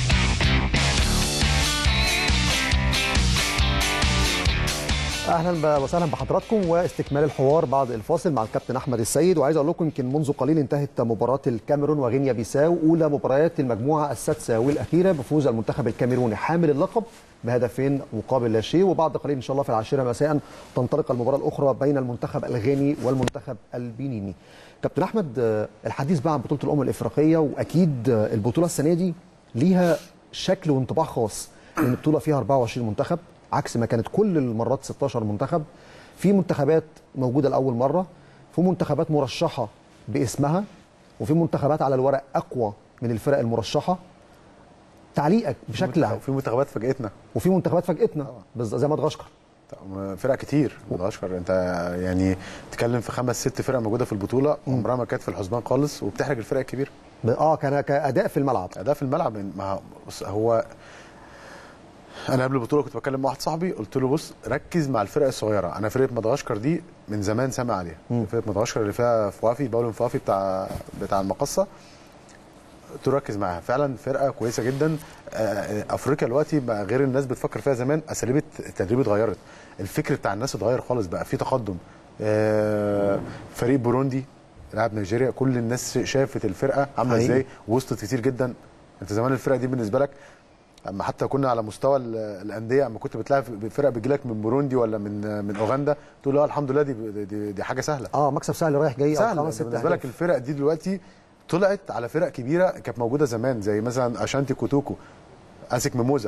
اهلا وسهلا بحضراتكم واستكمال الحوار بعد الفاصل مع الكابتن احمد السيد وعايز اقول لكم يمكن منذ قليل انتهت مباراه الكاميرون وغينيا بيساو اولى مباريات المجموعه السادسه والاخيره بفوز المنتخب الكاميروني حامل اللقب بهدفين مقابل لا شيء وبعد قليل ان شاء الله في العاشره مساء تنطلق المباراه الاخرى بين المنتخب الغيني والمنتخب البنيني. كابتن احمد آه، الحديث بقى عن بطوله الامم الافريقيه واكيد آه، البطوله السنه دي ليها شكل وانطباع خاص لان البطوله فيها 24 منتخب عكس ما كانت كل المرات 16 منتخب في منتخبات موجوده لاول مره في منتخبات مرشحه باسمها وفي منتخبات على الورق اقوى من الفرق المرشحه تعليقك بشكل عام في منتخبات فاجئتنا وفي منتخبات فاجئتنا بز- زي مدغشقر فرق كتير مدغشقر انت يعني تتكلم في خمس ست فرق موجوده في البطوله عمرها ما كانت في الحسبان خالص وبتحرج الفرق الكبيره ب- اه كان كاداء في الملعب اداء في الملعب ما بص هو انا قبل البطوله كنت بكلم مع واحد صاحبي قلت له بص ركز مع الفرق الصغيره انا فرقه مدغشقر دي من زمان سامع عليها فرقه مدغشقر اللي فيها فوافي باولو فوافي بتاع بتاع المقصه قلت له ركز معاها فعلا فرقه كويسه جدا آه، افريقيا دلوقتي بقى غير الناس بتفكر فيها زمان اساليب التدريب اتغيرت الفكر بتاع الناس اتغير خالص بقى في تقدم آه، فريق بوروندي لاعب نيجيريا كل الناس شافت الفرقه عامله حقيقي. ازاي وصلت كتير جدا انت زمان الفرقه دي بالنسبه لك اما حتى كنا على مستوى ال- الانديه اما كنت بتلاعب فرق بتجي لك من بوروندي ولا من من اوغندا تقول اه الحمد لله دي دي, دي حاجه سهله اه مكسب سهل رايح جاي سهل او خمس ست بالنسبه لك أهداف. الفرق دي دلوقتي طلعت على فرق كبيره كانت موجوده زمان زي مثلا اشانتي كوتوكو اسك ميموزا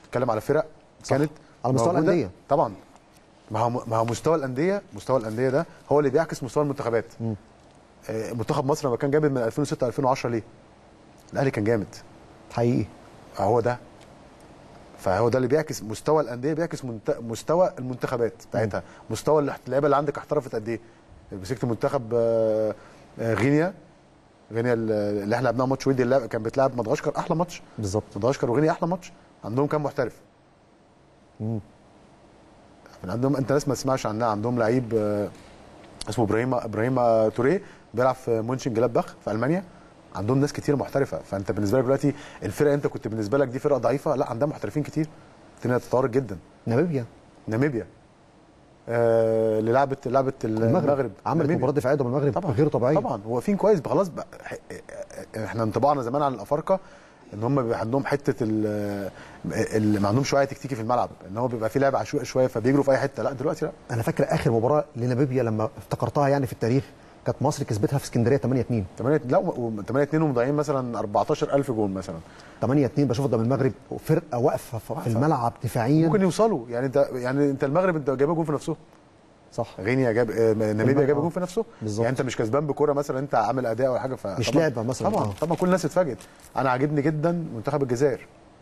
بتتكلم على فرق كانت على مستوى موجودة. الأندية. طبعا ما هو ما هو مستوى الانديه مستوى الانديه ده هو اللي بيعكس مستوى المنتخبات آه، منتخب مصر لما كان جامد من 2006 2010 ليه الاهلي كان جامد حقيقي هو ده فهو ده اللي بيعكس مستوى الانديه بيعكس منت... مستوى المنتخبات بتاعتها مستوى اللي- اللعيبه اللي عندك احترفت قد ايه مسكت منتخب آه، آه، غينيا غينيا اللي اللي احنا لعبناها ماتش ودي اللي كان بتلعب مدغشقر احلى ماتش بالظبط مدغشقر وغينيا احلى ماتش عندهم كام محترف مم. من عندهم انت ناس ما تسمعش عنها عندهم لعيب آه، اسمه ابراهيم ابراهيم توريه بيلعب في مونشن جلادباخ في المانيا عندهم ناس كتير محترفه فانت بالنسبه لك دلوقتي الفرقه انت كنت بالنسبه لك دي فرقه ضعيفه لا عندها محترفين كتير الدنيا تطورت جدا ناميبيا ناميبيا آه اللي لعبت لعبت المغرب, المغرب عملت ناميبيا. مباراه دفاعيه قدام المغرب طبعا غير طبيعيه طبعا واقفين كويس خلاص بقى احنا انطباعنا زمان عن الافارقه ان هم بيبقى عندهم حته ال ال- ما عندهمش وعي تكتيكي في الملعب ان هو بيبقى في لعب عشوائي شويه فبيجروا في اي حته لا دلوقتي لا انا فاكر اخر مباراه لناميبيا لما افتكرتها يعني في التاريخ كانت مصر كسبتها في اسكندريه 8 2 8 لا 8 2 ومضيعين مثلا 14000 جول مثلا 8 2 بشوف قدام المغرب فرقه واقفه في- في الملعب دفاعيا ممكن يوصلوا يعني انت يعني انت المغرب انت جايبه جول في نفسه صح غينيا جاب آه، ناميبيا المغرب، جاب آه. جول في نفسه بالظبط. يعني انت مش كسبان بكوره مثلا انت عامل اداء او حاجه ف مش طبعاً- لعبة مثلاً، طبعا آه. طبعا كل الناس اتفاجئت انا عاجبني جدا منتخب الجزائر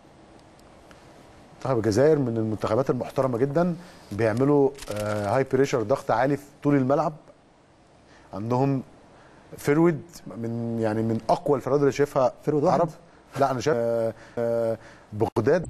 منتخب الجزائر من المنتخبات المحترمه جدا بيعملوا آه، هاي بريشر ضغط عالي في طول الملعب عندهم فيرود من يعني من اقوى الفراد اللي شايفها فيرود واحد؟ عرب لا انا شايف آه، آه، بغداد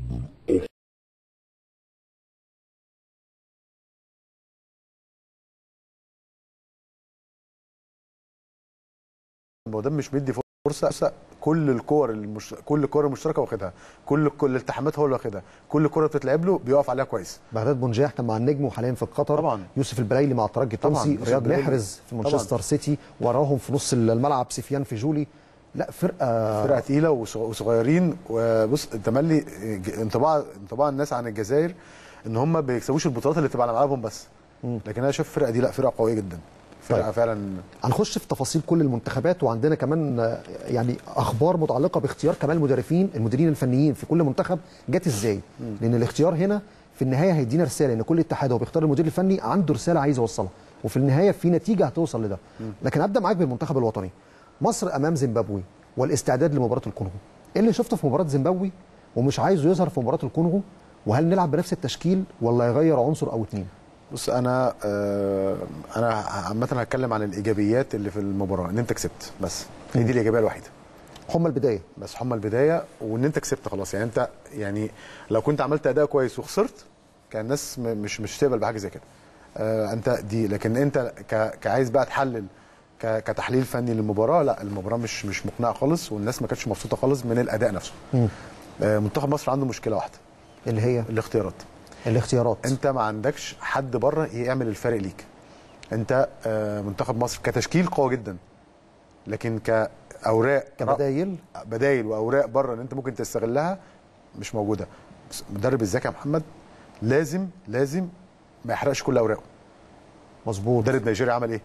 بغداد مش مدي فرصه فرصة كل الكور المش... كل الكور المشتركه واخدها كل كل الالتحامات هو اللي واخدها كل كره بتتلعب له بيقف عليها كويس بغداد بونجاح كان مع النجم وحاليا في قطر طبعاً. يوسف البلايلي مع الترجي طبعاً، التونسي يوسف رياض البلايلي. محرز في طبعاً. مانشستر سيتي وراهم في نص الملعب سفيان فيجولي لا فرقه فرقه تقيله وصغ- وصغيرين وبص تملي ج- انطباع انطباع الناس عن الجزائر ان هم ما بيكسبوش البطولات اللي بتبقى على ملعبهم بس لكن انا شايف الفرقه دي لا فرقه قويه جدا فرقه طيب. فعلا هنخش في تفاصيل كل المنتخبات وعندنا كمان آه، يعني اخبار متعلقه باختيار كمان المدربين المديرين الفنيين في كل منتخب جت ازاي لان الاختيار هنا في النهايه هيدينا رساله ان كل اتحاد هو بيختار المدير الفني عنده رساله عايز يوصلها وفي النهايه في نتيجه هتوصل لده لكن ابدا معاك بالمنتخب الوطني مصر امام زيمبابوي والاستعداد لمباراه الكونغو ايه اللي شفته في مباراه زيمبابوي ومش عايزه يظهر في مباراه الكونغو وهل نلعب بنفس التشكيل ولا يغير عنصر او اتنين بص انا آه انا عامه هتكلم عن الايجابيات اللي في المباراه ان انت كسبت بس هي دي الايجابيه الوحيده هما البدايه بس هم البدايه وان انت كسبت خلاص يعني انت يعني لو كنت عملت اداء كويس وخسرت كان الناس م- مش مش تقبل بحاجه زي كده آه انت دي لكن انت ك- كعايز بقى تحلل ك- كتحليل فني للمباراه لا المباراه مش مش مقنعه خالص والناس ما كانتش مبسوطه خالص من الاداء نفسه آه منتخب مصر عنده مشكله واحده اللي هي الاختيارات الاختيارات انت ما عندكش حد بره يعمل الفارق ليك انت آه منتخب مصر كتشكيل قوي جدا لكن كاوراق كبدايل بدايل واوراق بره ان انت ممكن تستغلها مش موجوده بس المدرب الذكي يا محمد لازم لازم ما يحرقش كل اوراقه مظبوط مدرب نيجيريا عمل ايه؟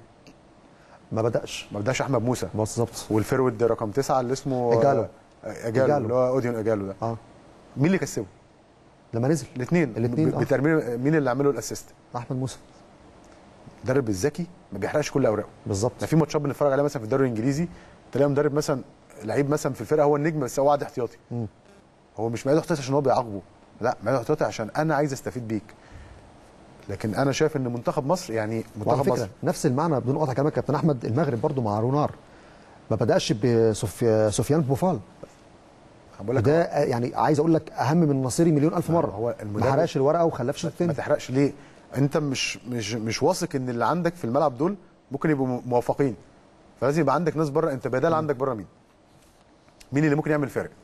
ما بداش ما بداش احمد موسى بالظبط والفيرود رقم تسعه اللي اسمه إيجالو. آه، اجالو إيجالو. اللي هو اوديون اجالو ده اه مين اللي كسبه؟ لما نزل الاثنين الاتنين، آه. بترميم مين اللي عمله الاسيست؟ احمد موسى المدرب الذكي ما بيحرقش كل اوراقه بالظبط ما في ماتشات بنتفرج عليها مثلا في الدوري الانجليزي تلاقي مدرب مثلا لعيب مثلا في الفرقه هو النجم بس هو قاعد احتياطي مم. هو مش مقعد احتياطي عشان هو بيعاقبه لا مقعد احتياطي عشان انا عايز استفيد بيك لكن انا شايف ان منتخب مصر يعني وعلى منتخب فكره مصر نفس المعنى بدون قطع كلامك كابتن احمد المغرب برضو مع رونار ما بداش بسفيان بوفال بقول لك وده آه، يعني عايز اقول لك اهم من نصيري مليون الف مره هو ما المدرب- حرقش الورقه وخلاه في الشوط ما الثاني تحرقش ليه انت مش مش مش واثق ان اللي عندك في الملعب دول ممكن يبقوا م- موفقين فلازم يبقى عندك ناس بره انت بدال عندك بره مين مين اللي ممكن يعمل فرق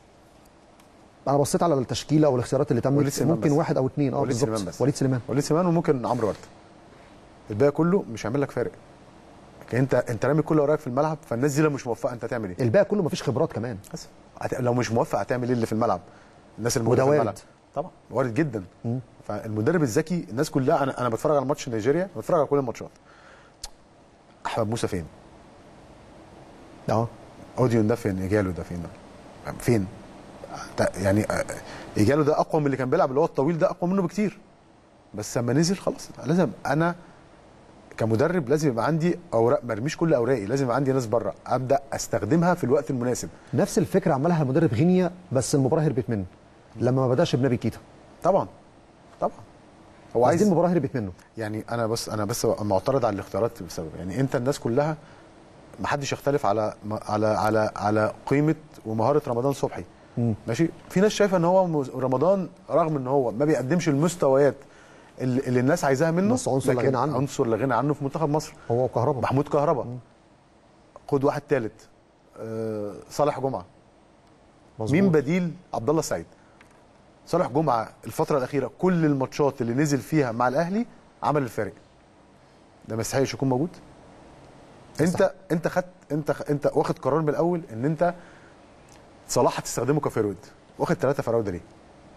انا بصيت على التشكيله او الاختيارات اللي وليد تمت سليمان ممكن بس. واحد او اثنين اه وليد سليمان بالظبط بس. وليد سليمان وليد سليمان وممكن عمرو ورده الباقي كله مش هيعمل لك فارق لكن انت انت رامي كل اوراقك في الملعب فالناس دي لو مش موفقه انت هتعمل ايه؟ الباقي كله ما فيش خبرات كمان بس هت- لو مش موفق هتعمل ايه اللي في الملعب؟ الناس اللي موجوده وده في وارد. الملعب طبعا وارد جدا فالمدرب الذكي الناس كلها انا انا بتفرج على ماتش نيجيريا بتفرج على كل الماتشات احمد موسى فين؟ اه اوديون ده فين؟ اجاله ده فين؟ فين؟ ت- يعني آه، ايجاله ده اقوى من اللي كان بيلعب اللي هو الطويل ده اقوى منه بكتير بس لما نزل خلاص لازم انا كمدرب لازم يبقى عندي اوراق ما ارميش كل اوراقي لازم يبقى عندي ناس بره ابدا استخدمها في الوقت المناسب نفس الفكره عملها المدرب غينيا بس المباراه هربت منه لما ما بداش بنبي كيتا طبعا طبعا هو بس عايز دي المباراه هربت منه يعني انا بس انا بس معترض على الاختيارات بسبب يعني انت الناس كلها ما حدش يختلف على على على على قيمه ومهاره رمضان صبحي مم. ماشي في ناس شايفه ان هو مز- رمضان رغم ان هو ما بيقدمش المستويات اللي, اللي الناس عايزاها منه بس عنصر لا لكن غنى عنه. عنصر لا غنى عنه في منتخب مصر هو وكهربا محمود كهربا خد واحد ثالث آه صالح جمعه مظبوط. مين بديل عبد الله السعيد صالح جمعه الفتره الاخيره كل الماتشات اللي نزل فيها مع الاهلي عمل الفارق ده ما يستحقش يكون موجود انت انت خدت انت خ- انت واخد قرار من الاول ان انت صلاح هتستخدمه كفيرود واخد ثلاثه فراوده ليه؟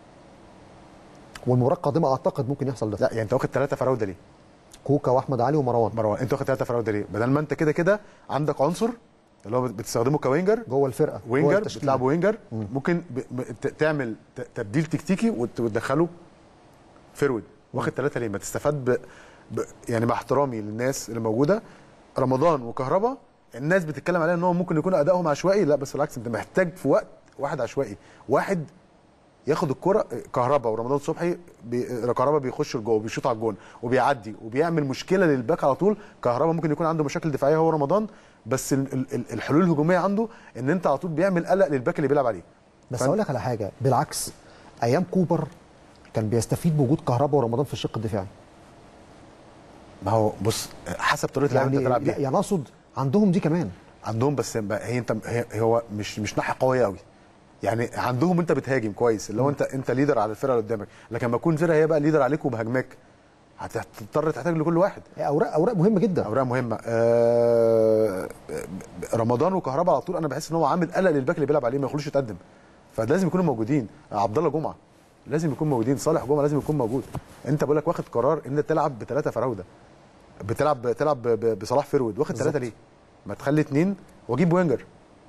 والمباراه القادمه اعتقد ممكن يحصل ده لا يعني انت واخد ثلاثه فراوده ليه؟ كوكا واحمد علي ومروان مروان انت واخد ثلاثه فراوده ليه؟ بدل ما انت كده كده عندك عنصر اللي هو بت- بتستخدمه كوينجر جوه الفرقه جوه وينجر التشكيلة. بتلعب وينجر ممكن ب... ب... ت- تعمل ت- تبديل تكتيكي وت- وتدخله فيرود واخد ثلاثه ليه ما تستفاد ب... ب... يعني مع احترامي للناس اللي موجوده رمضان وكهربا الناس بتتكلم عليها ان هو ممكن يكون ادائهم عشوائي لا بس بالعكس انت محتاج في وقت واحد عشوائي واحد ياخد الكرة كهربا ورمضان صبحي بي... كهربا بيخش لجوه بيشوط على الجون وبيعدي وبيعمل مشكله للباك على طول كهربا ممكن يكون عنده مشاكل دفاعيه هو رمضان بس ال... ال... ال- الحلول الهجوميه عنده ان انت على طول بيعمل قلق للباك اللي بيلعب عليه بس فأنت- اقول لك على حاجه بالعكس ايام كوبر كان بيستفيد بوجود كهربا ورمضان في الشق الدفاعي ما هو بص حسب طريقه اللعب يعني انت تلعب لا، بيها يعني اقصد عندهم دي كمان عندهم بس بقى هي انت هي هو مش مش ناحيه قويه قوي يعني عندهم انت بتهاجم كويس اللي هو انت انت ليدر على الفرقه اللي قدامك لكن لما تكون فرقه هي بقى ليدر عليك وبهاجمك هتضطر تحتاج لكل واحد اوراق اوراق مهمه جدا اوراق مهمه آه رمضان وكهربا على طول انا بحس ان هو عامل قلق للباك اللي بيلعب عليه ما يخلوش يتقدم فلازم يكونوا موجودين عبد الله جمعه لازم يكون موجودين صالح جمعه لازم يكون موجود انت بقول لك واخد قرار ان انت تلعب بثلاثه فراوده بتلعب تلعب ب- ب- بصلاح فيرود واخد ثلاثه ليه؟ ما تخلي اثنين واجيب وينجر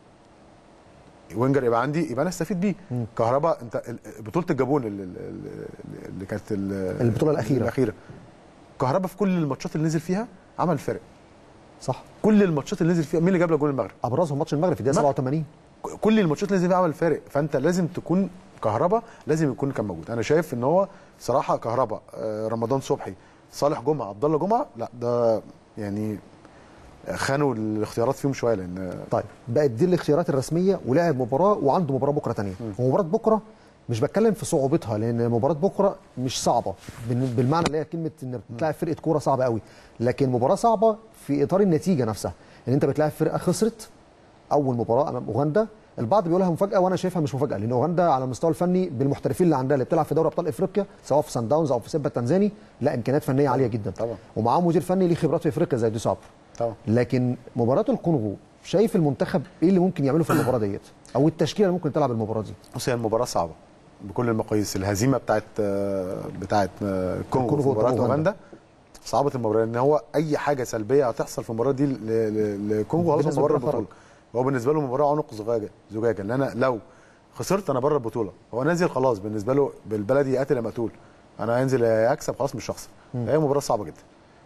وينجر يبقى عندي يبقى انا استفيد بيه كهربا انت ال- بطوله الجابون اللي, اللي- اللي كانت ال- البطولة الأخيرة. الاخيره كهربا في كل الماتشات اللي نزل فيها عمل فرق صح كل الماتشات اللي نزل فيها مين اللي جاب لك جول المغرب ابرزهم ماتش المغرب في الدقيقه المغرب. 87 ك- كل الماتشات اللي نزل فيها عمل فارق فانت لازم تكون كهربا لازم يكون كان موجود انا شايف ان هو صراحه كهربا آه، رمضان صبحي صالح جمعه عبد الله جمعه لا ده يعني خانوا الاختيارات فيهم شويه لان طيب بقت دي الاختيارات الرسميه ولعب مباراه وعنده مباراه بكره ثانيه ومباراه بكره مش بتكلم في صعوبتها لان مباراه بكره مش صعبه بال- بالمعنى اللي هي كلمه ان بتلاعب فرقه كوره صعبه قوي لكن مباراه صعبه في اطار النتيجه نفسها ان انت بتلاعب فرقه خسرت اول مباراه امام اوغندا البعض بيقولها مفاجاه وانا شايفها مش مفاجاه لان اوغندا على المستوى الفني بالمحترفين اللي عندها اللي بتلعب في دوري ابطال افريقيا سواء في سان داونز او في سيمبا التنزاني لا امكانيات فنيه عاليه جدا طبعا. ومعاه مدير فني ليه خبرات في افريقيا زي دوساب طبعا لكن مباراه الكونغو شايف المنتخب ايه اللي ممكن يعمله في المباراه ديت او التشكيله اللي ممكن تلعب المباراه دي بص هي المباراه صعبه بكل المقاييس الهزيمه بتاعت آه، بتاعت آه، الكونغو الكونغو في مباراه وأوغندا. اوغندا صعبه المباراه لان هو اي حاجه سلبيه هتحصل في المباراه دي ل- ل- للكونغو خلاص بالنسبة هو بره له خرج. البطوله هو بالنسبه له مباراه عنق زجاجه زجاجه ان انا لو خسرت انا بره البطوله هو نازل خلاص بالنسبه له بالبلدي قاتل يا مقتول انا هينزل يكسب خلاص مش هخسر هي مباراه صعبه جدا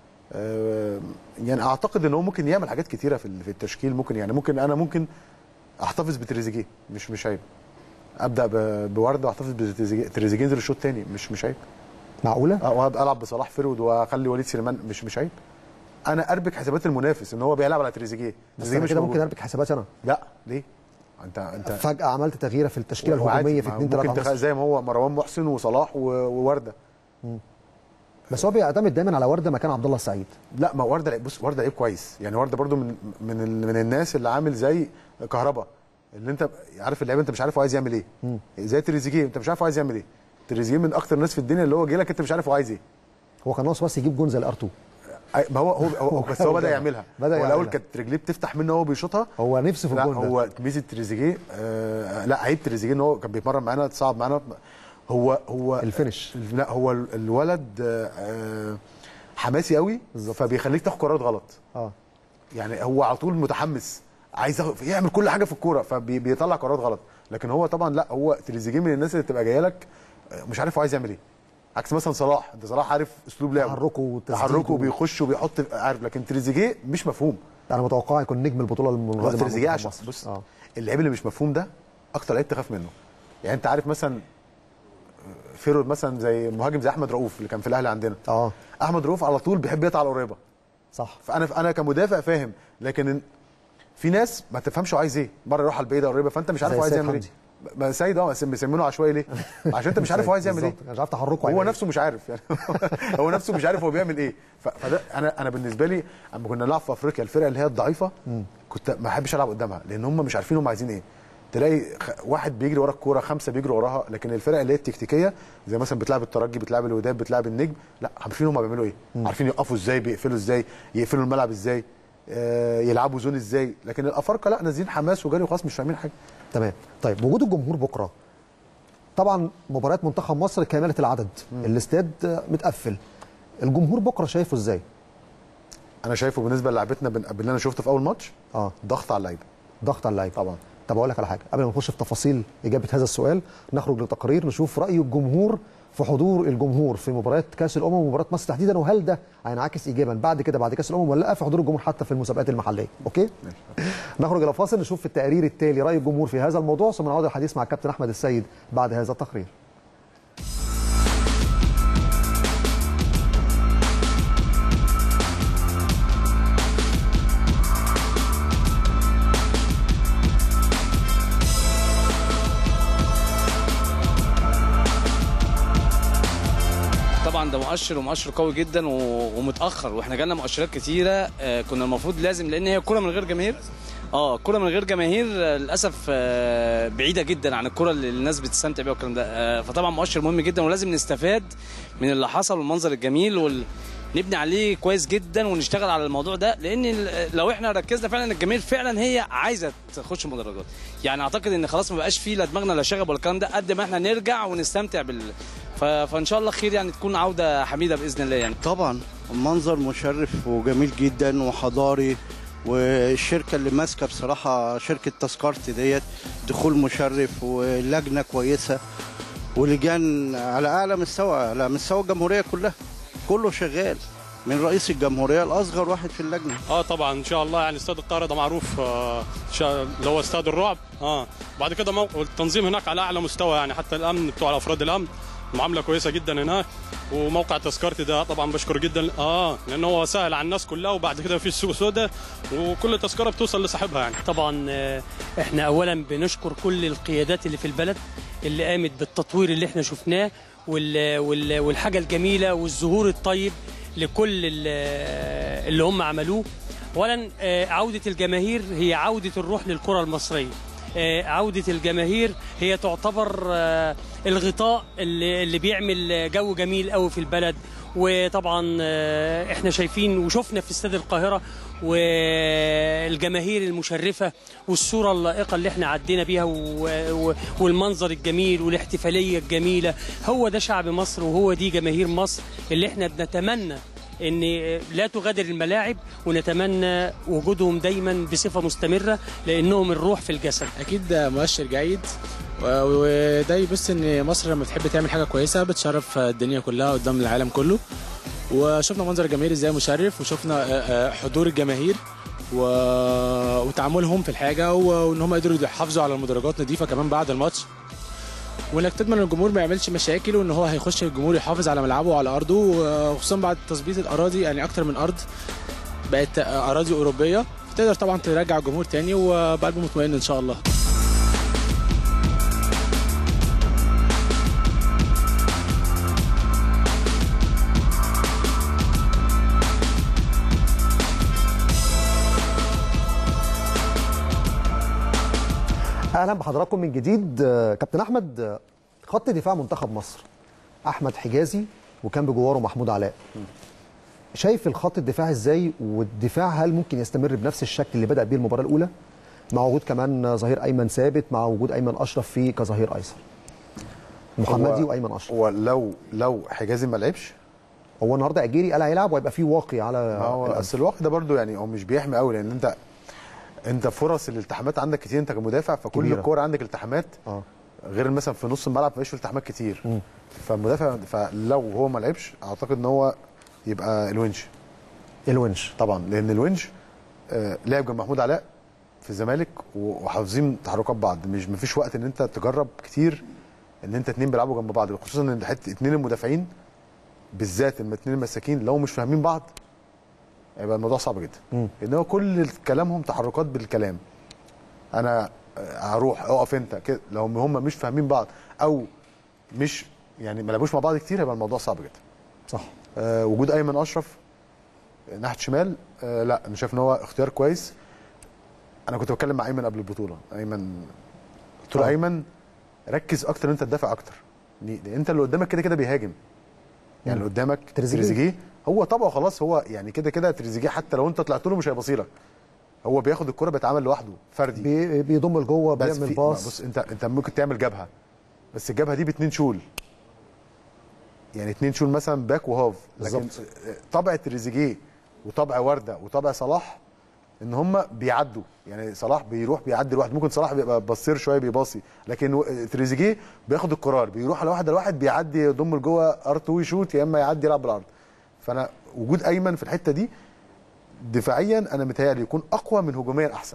آه، يعني اعتقد ان هو ممكن يعمل حاجات كتيره في ال- في التشكيل ممكن يعني ممكن انا ممكن احتفظ بتريزيجيه مش مش عيب ابدا ب- بورده واحتفظ بتريزيجيه تريزيجيه ينزل الشوط الثاني مش مش عيب معقوله اه وهبقى العب بصلاح فرود واخلي وليد سليمان مش مش عيب انا اربك حسابات المنافس ان هو بيلعب على تريزيجيه بس تريزيجيه انا مش كده موجود. ممكن اربك حسابات انا لا ليه انت انت فجاه عملت تغيير في التشكيله وعادي، الهجوميه في ما 2 ممكن 3 تخ... عناصر زي ما هو مروان محسن وصلاح و- وورده بس هو بيعتمد دايما على ورده مكان عبد الله السعيد لا ما ورده لعيب- بص ورده لعيب كويس يعني ورده برضو من من ال- من الناس اللي عامل زي كهربا اللي انت عارف اللعيب انت مش عارف هو عايز يعمل ايه زي تريزيجيه انت مش عارف هو عايز يعمل ايه تريزيجيه من اكتر الناس في الدنيا اللي هو جه لك انت مش عارف هو عايز ايه هو كان ناقص بس يجيب جون زي الار2 أي- ما هو هو, هو بس هو بدا يعملها بدأ هو الاول يعملها. كانت رجليه بتفتح منه وهو بيشوطها هو نفسه في لا الجون ده هو ميزه تريزيجيه آه لا عيب تريزيجيه ان هو كان بيتمرن معانا صعب معانا هو هو الفينش. لا هو ال- الولد آه آه، حماسي قوي بالظبط. فبيخليك تاخد قرارات غلط اه يعني هو على طول متحمس عايز ياخد- يعمل كل حاجه في الكوره فبيطلع قرارات غلط لكن هو طبعا لا هو تريزيجيه من الناس اللي تبقى جايه لك آه، مش عارف هو عايز يعمل ايه عكس مثلا صلاح انت صلاح عارف اسلوب لعبه تحركه وتسديده. تحركه وبيخش وبيحط عارف لكن تريزيجيه مش مفهوم انا متوقع يكون نجم البطوله هو المنغمه مع تريزيجيه منتخب عشان مصر. بص اه اللعيب اللي مش مفهوم ده اكتر لعيب تخاف منه يعني انت عارف مثلا فيرود مثلا زي مهاجم زي احمد رؤوف اللي كان في الاهلي عندنا اه احمد رؤوف على طول بيحب يقطع على القريبه صح فانا انا كمدافع فاهم لكن في ناس ما تفهمش هو عايز ايه مره يروح على البعيده قريبه فانت مش عارف زي هو عايز سيد يعمل ايه حمدي. ما سيد اه بس مسمينه عشوائي ليه عشان انت مش عارف هو عايز يعمل ايه بالظبط. مش عارف تحركه هو هيعمل نفسه مش عارف يعني هو نفسه مش عارف هو بيعمل ايه ف- فده انا انا بالنسبه لي اما كنا نلعب في افريقيا الفرق اللي هي الضعيفه كنت ما احبش العب قدامها لان هم مش عارفين هم عايزين ايه تلاقي خ- واحد بيجري ورا الكوره خمسه بيجروا وراها لكن الفرق اللي هي التكتيكيه زي مثلا بتلعب الترجي بتلعب الوداد بتلعب النجم لا عارفين هم بيعملوا ايه عارفين يقفوا ازاي بيقفلوا ازاي يقفلوا الملعب ازاي آه يلعبوا زون ازاي لكن الافارقه لا نازلين حماس وجري وخلاص مش فاهمين حاجه تمام طيب وجود الجمهور بكره طبعا مباريات منتخب مصر كامله العدد الاستاد آه، متقفل الجمهور بكره شايفه ازاي انا شايفه بالنسبه للعبتنا بن- باللي انا شفته في اول ماتش اه ضغط على اللعيبه ضغط على اللعيبه طبعا طب اقول لك على حاجه قبل ما نخش في تفاصيل اجابه هذا السؤال نخرج لتقرير نشوف راي الجمهور في حضور الجمهور في مباريات كاس الامم ومباراه مصر تحديدا وهل ده هينعكس ايجابا بعد كده بعد كاس الامم ولا لا في حضور الجمهور حتى في المسابقات المحليه اوكي نخرج الى فاصل نشوف في التقرير التالي راي الجمهور في هذا الموضوع ثم نعود الحديث مع الكابتن احمد السيد بعد هذا التقرير طبعا ده مؤشر ومؤشر قوي جدا و- ومتاخر واحنا جالنا مؤشرات كتيره آه، كنا المفروض لازم لان هي كره من غير جماهير اه كره من غير جماهير آه، للاسف آه، بعيده جدا عن الكره اللي الناس بتستمتع بيها والكلام ده آه، فطبعا مؤشر مهم جدا ولازم نستفاد من اللي حصل والمنظر الجميل وال... نبني عليه كويس جدا ونشتغل على الموضوع ده لان ال- لو احنا ركزنا فعلا الجماهير فعلا هي عايزه تخش مدرجات يعني اعتقد ان خلاص ما بقاش فيه لا دماغنا لا شغب ولا الكلام ده قد ما احنا نرجع ونستمتع بال ف... فان شاء الله خير يعني تكون عوده حميده باذن الله يعني طبعا المنظر مشرف وجميل جدا وحضاري والشركه اللي ماسكه بصراحه شركه تذكرتي ديت دخول مشرف ولجنه كويسه ولجان على اعلى مستوى على مستوى الجمهوريه كلها كله شغال من رئيس الجمهوريه لاصغر واحد في اللجنه اه طبعا ان شاء الله يعني استاد القاهره ده معروف آه شا- اللي هو استاد الرعب اه بعد كده موقع التنظيم هناك على اعلى مستوى يعني حتى الامن بتوع افراد الامن معامله كويسه جدا هناك وموقع تذكرتي ده طبعا بشكر جدا اه لان هو سهل على الناس كلها وبعد كده مفيش سوق سوداء وكل تذكره بتوصل لصاحبها يعني طبعا آه، احنا اولا بنشكر كل القيادات اللي في البلد اللي قامت بالتطوير اللي احنا شفناه وال وال والحاجه الجميله والظهور الطيب لكل ال- اللي هم عملوه اولا آه، عوده الجماهير هي عوده الروح للكره المصريه آه، عودة الجماهير هي تعتبر آه، الغطاء اللي اللي بيعمل جو جميل قوي في البلد وطبعا آه، احنا شايفين وشفنا في استاد القاهرة والجماهير المشرفة والصورة اللائقة اللي احنا عدينا بيها و- و- والمنظر الجميل والاحتفالية الجميلة هو ده شعب مصر وهو دي جماهير مصر اللي احنا بنتمنى ان لا تغادر الملاعب ونتمنى وجودهم دايما بصفه مستمره لانهم الروح في الجسد اكيد ده مؤشر جيد و- وده يبص ان مصر لما تحب تعمل حاجه كويسه بتشرف الدنيا كلها قدام العالم كله وشفنا منظر الجماهير ازاي مشرف وشفنا آه، آه، حضور الجماهير و... وتعاملهم في الحاجه و- وان هم قدروا يحافظوا على المدرجات نظيفه كمان بعد الماتش وانك تضمن ان الجمهور ما يعملش مشاكل وان هو هيخش الجمهور يحافظ على ملعبه وعلى ارضه وخصوصا بعد تظبيط الاراضي يعني اكتر من ارض بقت آه، اراضي اوروبيه تقدر طبعا ترجع الجمهور تاني وبقلب مطمئن ان شاء الله اهلا بحضراتكم من جديد آه، كابتن احمد آه، خط دفاع منتخب مصر احمد حجازي وكان بجواره محمود علاء شايف الخط الدفاع ازاي والدفاع هل ممكن يستمر بنفس الشكل اللي بدا بيه المباراه الاولى مع وجود كمان آه، ظهير ايمن ثابت مع وجود ايمن اشرف فيه كظهير ايسر محمدي هو- وايمن اشرف هو لو لو حجازي ما لعبش هو النهارده اجيري قال هيلعب وهيبقى فيه واقي على ما هو الأمر. اصل الوقت ده برضو يعني هو مش بيحمي قوي لان انت انت فرص الالتحامات عندك كتير انت كمدافع فكل كبيرة. الكور عندك التحامات اه غير مثلا في نص الملعب مفيش التحامات كتير فالمدافع فلو هو ما لعبش اعتقد ان هو يبقى الونش الونش طبعا لان الونش آه لعب جنب محمود علاء في الزمالك و- وحافظين تحركات بعض مش مفيش وقت ان انت تجرب كتير ان انت اتنين بيلعبوا جنب بعض خصوصا ان حته اتنين المدافعين بالذات لما اتنين المساكين لو مش فاهمين بعض هيبقى الموضوع صعب جدا لان هو كل كلامهم تحركات بالكلام انا آه، هروح اقف انت كده لو هم مش فاهمين بعض او مش يعني ما لعبوش مع بعض كتير هيبقى الموضوع صعب جدا صح آه وجود ايمن اشرف ناحيه شمال آه لا انا شايف ان هو اختيار كويس انا كنت بتكلم مع ايمن قبل البطوله ايمن قلت له آه. ايمن ركز اكتر ان انت تدافع اكتر ليه؟ لان انت اللي قدامك كده كده بيهاجم يعني اللي قدامك تريزيجيه. تريزيجيه هو طبعه خلاص هو يعني كده كده تريزيجيه حتى لو انت طلعت له مش هيبصيلك هو بياخد الكرة بيتعامل لوحده فردي بي- بيضم لجوه بس بيعمل في باص بص انت انت ممكن تعمل جبهه بس الجبهه دي باتنين شول يعني اتنين شول مثلا باك وهاف لكن بالظبط. طبع تريزيجيه وطبع ورده وطبع صلاح ان هم بيعدوا يعني صلاح بيروح بيعدي لوحده ممكن صلاح بيبقى بصير شويه بيباصي لكن و- تريزيجيه بياخد القرار بيروح على واحد لواحد بيعدي يضم لجوه ار 2 يشوت يا اما يعدي يلعب بالعرض فانا وجود ايمن في الحته دي دفاعيا انا متهيألي يكون اقوى من هجوميا احسن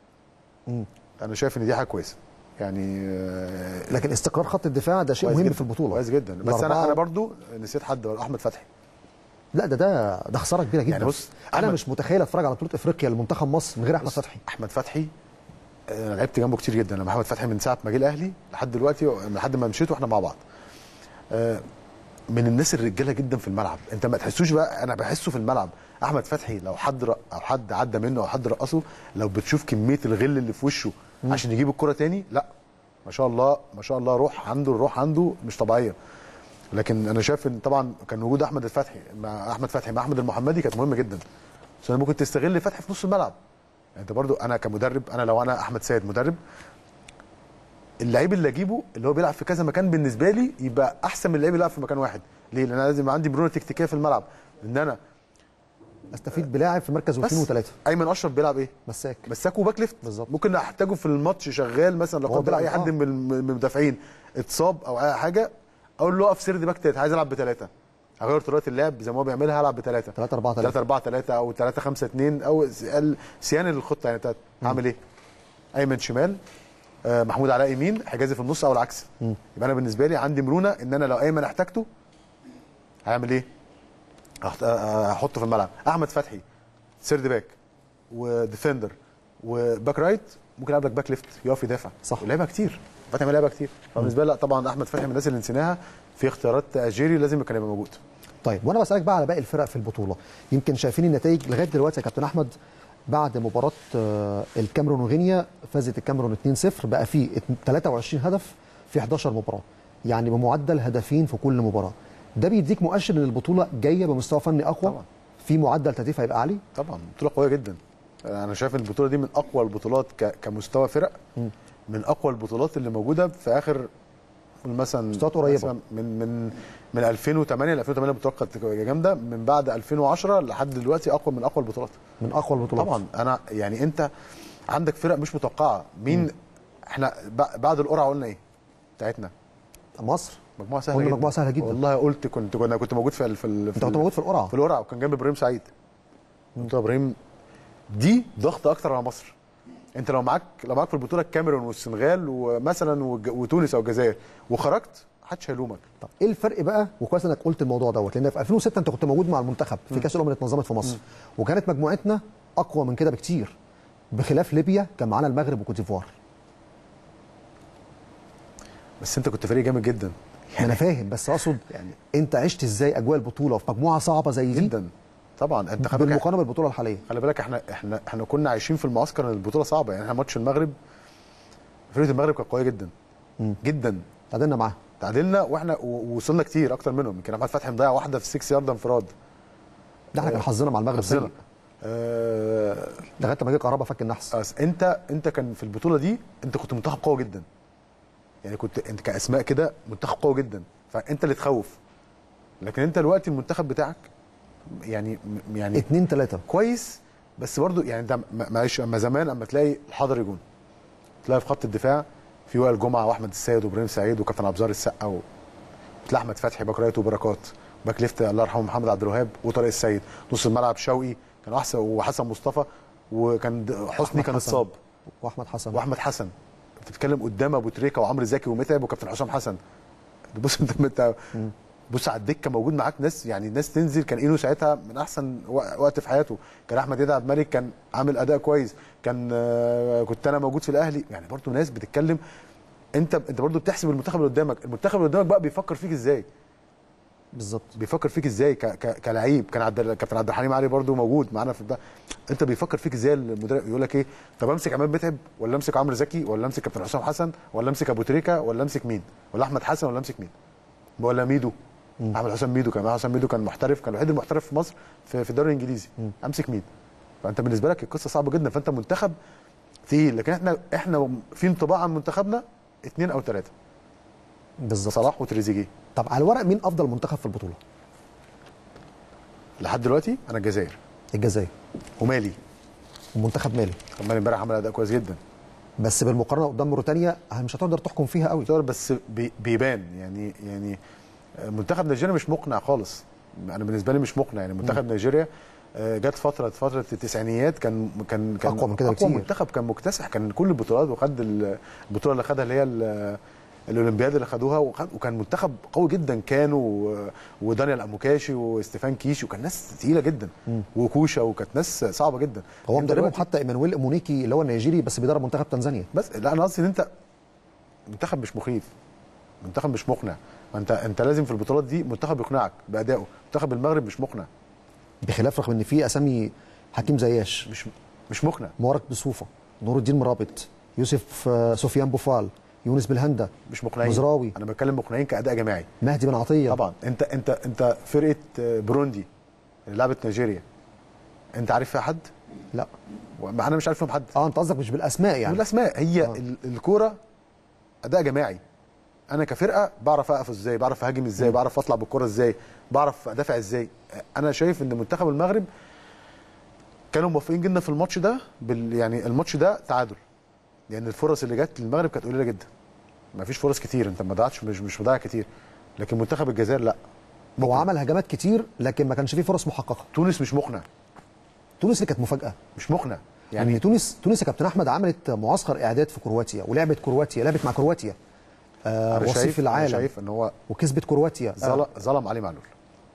انا شايف ان دي حاجه كويسه يعني آه، لكن استقرار خط الدفاع ده شيء كويس مهم جدا. في البطوله كويس جدا بس الأربعة- انا انا برضو نسيت حد احمد فتحي لا ده ده ده خساره كبيره جدا يعني بص، انا أحمد- مش متخيل اتفرج على بطوله افريقيا لمنتخب مصر من غير احمد فتحي احمد فتحي آه، انا لعبت جنبه كتير جدا انا احمد فتحي من ساعه ما جه الاهلي لحد دلوقتي لحد ما مشيت واحنا مع بعض آه، من الناس الرجاله جدا في الملعب انت ما تحسوش بقى انا بحسه في الملعب احمد فتحي لو حد رق او حد عدى منه او حد رقصه لو بتشوف كميه الغل اللي في وشه عشان يجيب الكره تاني لا ما شاء الله ما شاء الله روح عنده الروح عنده مش طبيعيه لكن انا شايف ان طبعا كان وجود احمد الفتحي مع احمد فتحي مع احمد المحمدي كانت مهمه جدا عشان ممكن تستغل فتحي في نص الملعب يعني انت برضو انا كمدرب انا لو انا احمد سيد مدرب اللعيب اللي اجيبه اللي هو بيلعب في كذا مكان بالنسبه لي يبقى احسن من اللعيب اللي بيلعب في مكان واحد ليه لان انا لازم يبقى عندي مرونه تكتيكيه في الملعب ان انا استفيد بلاعب في مركز بس واثنين وثلاثه ايمن اشرف بيلعب ايه مساك مساك وباك ليفت بالظبط. ممكن احتاجه في الماتش شغال مثلا لو هو قدر اي بيلعب- حد آه. من من المدافعين اتصاب او اي حاجه اقول له اقف سرد باك تالت عايز العب بثلاثه هغير طريقه اللعب زي ما هو بيعملها هلعب بثلاثه 3 4 3 3 4 3 او 3 5 2 او س- ال- سيان الخطه يعني بتاعت هعمل ايه؟ ايمن شمال آه، محمود علاء يمين حجازي في النص او العكس يبقى انا بالنسبه لي عندي مرونه ان انا لو ايمن احتاجته هعمل ايه؟ هحط- آه، هحطه في الملعب احمد فتحي سيرد باك وديفندر وباك رايت ممكن يلعب لك باك ليفت يقف يدافع صح. لعبها كتير فتحي لعبها كتير فبالنسبه لي لا طبعا احمد فتحي من الناس اللي نسيناها في اختيارات اجيري لازم كان يبقى موجود طيب وانا بسالك بقى على باقي الفرق في البطوله يمكن شايفين النتائج لغايه دلوقتي يا كابتن احمد بعد مباراه آه، الكاميرون وغينيا فازت الكاميرون 2-0 بقى في 23 هدف في 11 مباراه يعني بمعدل هدفين في كل مباراه ده بيديك مؤشر ان البطوله جايه بمستوى فني اقوى طبعا. في معدل تهديف هيبقى عالي طبعا بطوله قويه جدا انا شايف ان البطوله دي من اقوى البطولات ك- كمستوى فرق من اقوى البطولات اللي موجوده في اخر مثلا مستويات قريبة. مثلاً من من من 2008 ل 2008 البطولات كانت جامده من بعد 2010 لحد دلوقتي اقوى من اقوى البطولات من اقوى البطولات طبعا انا يعني انت عندك فرق مش متوقعه مين احنا ب- بعد القرعه قلنا ايه بتاعتنا مصر مجموعه سهله قلنا جدا مجموعة سهلة جدا. والله قلت كنت كنا كنت موجود في ال- في ال- انت كنت موجود في القرعه في القرعه وكان جنب ابراهيم سعيد قلت له يا ابراهيم دي ضغط اكتر على مصر انت لو معاك لو معاك في البطوله الكاميرون والسنغال ومثلا والج- وتونس او الجزائر وخرجت محدش هيلومك طب ايه الفرق بقى وكويس انك قلت الموضوع دوت لان في 2006 انت كنت موجود مع المنتخب في كاس الامم اللي اتنظمت في مصر وكانت مجموعتنا اقوى من كده بكتير بخلاف ليبيا كان معانا المغرب وكوت ديفوار بس انت كنت فريق جامد جدا ما انا فاهم بس اقصد يعني انت عشت ازاي اجواء البطوله في مجموعه صعبه زي دي جدا طبعا انت خلي بالك بالمقارنه بالبطوله الحاليه خلي بالك احنا احنا احنا كنا عايشين في المعسكر ان البطوله صعبه يعني احنا ماتش المغرب فرقه المغرب كانت قويه جدا جدا تعادلنا معاها تعادلنا واحنا و- ووصلنا كتير اكتر منهم يمكن احمد فتحي مضيع واحده في 6 يارد انفراد ده احنا كان حظنا مع المغرب حظنا. سيء آه لغايه ما جه كهربا فك النحس أس انت انت كان في البطوله دي انت كنت منتخب قوي جدا يعني كنت انت كاسماء كده منتخب قوي جدا فانت اللي تخوف لكن انت دلوقتي المنتخب بتاعك يعني يعني اتنين تلاته كويس بس برضو يعني انت م- معلش اما زمان اما تلاقي الحضري جون تلاقي في خط الدفاع في وائل جمعه واحمد السيد وابراهيم سعيد وكابتن ابزار السقا و... تلاقي احمد فتحي باك رايت وبركات باك ليفت الله يرحمه محمد عبد الوهاب وطارق السيد نص الملعب شوقي كان احسن وحسن مصطفى وكان د- حسني كان حسن. اتصاب واحمد حسن واحمد حسن انت بتتكلم قدام ابو تريكه وعمرو زكي ومتعب وكابتن حسام حسن بص انت انت بص على الدكه موجود معاك ناس يعني الناس تنزل كان اينو ساعتها من احسن وق- وقت في حياته كان احمد يدعي عبد الملك كان عامل اداء كويس كان آه، كنت انا موجود في الاهلي يعني برضو ناس بتتكلم انت انت برضو بتحسب المنتخب اللي قدامك المنتخب اللي قدامك بقى بيفكر فيك ازاي بالظبط بيفكر فيك ازاي ك... ك... كلعيب كان عبد كابتن عبد الحليم علي برضو موجود معانا في ده انت بيفكر فيك ازاي المدرب يقول لك ايه طب امسك عماد متعب ولا امسك عمرو زكي ولا امسك كابتن حسام حسن ولا امسك ابو تريكه ولا امسك مين ولا احمد حسن ولا امسك مين ولا ميدو احمد حسام ميدو كان حسام ميدو كان محترف كان الوحيد المحترف في مصر في, في الدوري الانجليزي امسك مين فانت بالنسبه لك القصه صعبه جدا فانت منتخب تقيل لكن احنا احنا في انطباع عن منتخبنا اثنين او ثلاثه بالظبط صلاح وتريزيجيه طب على الورق مين افضل منتخب في البطوله لحد دلوقتي انا الجزائر الجزائر ومالي ومنتخب مالي مالي امبارح عمل اداء كويس جدا بس بالمقارنه قدام موريتانيا مش هتقدر تحكم فيها قوي يعتبر بس بي- بيبان يعني يعني منتخب نيجيريا مش مقنع خالص انا بالنسبه لي مش مقنع يعني منتخب نيجيريا آه، جت فتره فتره التسعينيات كان كان كان أقوى من كده اقوى بكتير. منتخب كان مكتسح كان كل البطولات وخد ال- البطوله اللي خدها اللي هي ال- الاولمبياد اللي خدوها وخد وكان منتخب قوي جدا كانوا و- ودانيال اموكاشي واستيفان كيشي وكان ناس تقيله جدا وكوشا وكانت ناس صعبه جدا هو انت مدربهم دلوقتي- حتى ايمانويل مونيكي اللي هو النيجيري بس بيدرب منتخب تنزانيا بس لا انا قصدي ان انت منتخب مش مخيف منتخب مش مقنع ما انت انت لازم في البطولات دي منتخب يقنعك بادائه منتخب المغرب مش مقنع بخلاف رغم ان في اسامي حكيم زياش مش مش مقنع مبارك بصوفه نور الدين مرابط يوسف آه، سفيان بوفال يونس بالهندا مش مقنعين مزراوي انا بتكلم مقنعين كاداء جماعي مهدي بن عطيه طبعا انت انت انت فرقه آه، بروندي اللي لعبت نيجيريا انت عارف فيها حد؟ لا انا مش عارف فيهم حد اه انت قصدك مش بالاسماء يعني يعني الاسماء هي ال- الكوره اداء جماعي انا كفرقه بعرف اقف ازاي بعرف اهاجم ازاي بعرف اطلع بالكره ازاي بعرف ادافع ازاي انا شايف ان منتخب المغرب كانوا موفقين جدا في الماتش ده بال يعني الماتش ده تعادل لان الفرص اللي جت للمغرب كانت قليله جدا ما فيش فرص كتير انت ما ضيعتش مش مش مضيع كتير لكن منتخب الجزائر لا هو عمل هجمات كتير لكن ما كانش فيه فرص محققه تونس مش مقنع تونس اللي كانت مفاجاه مش مقنع يعني يعني تونس تونس يا كابتن احمد عملت معسكر اعداد في كرواتيا ولعبت كرواتيا لعبت مع كرواتيا آه انا وصيف شايف أنا العالم شايف ان هو وكسبت كرواتيا ظلم آه. ظلم علي معلول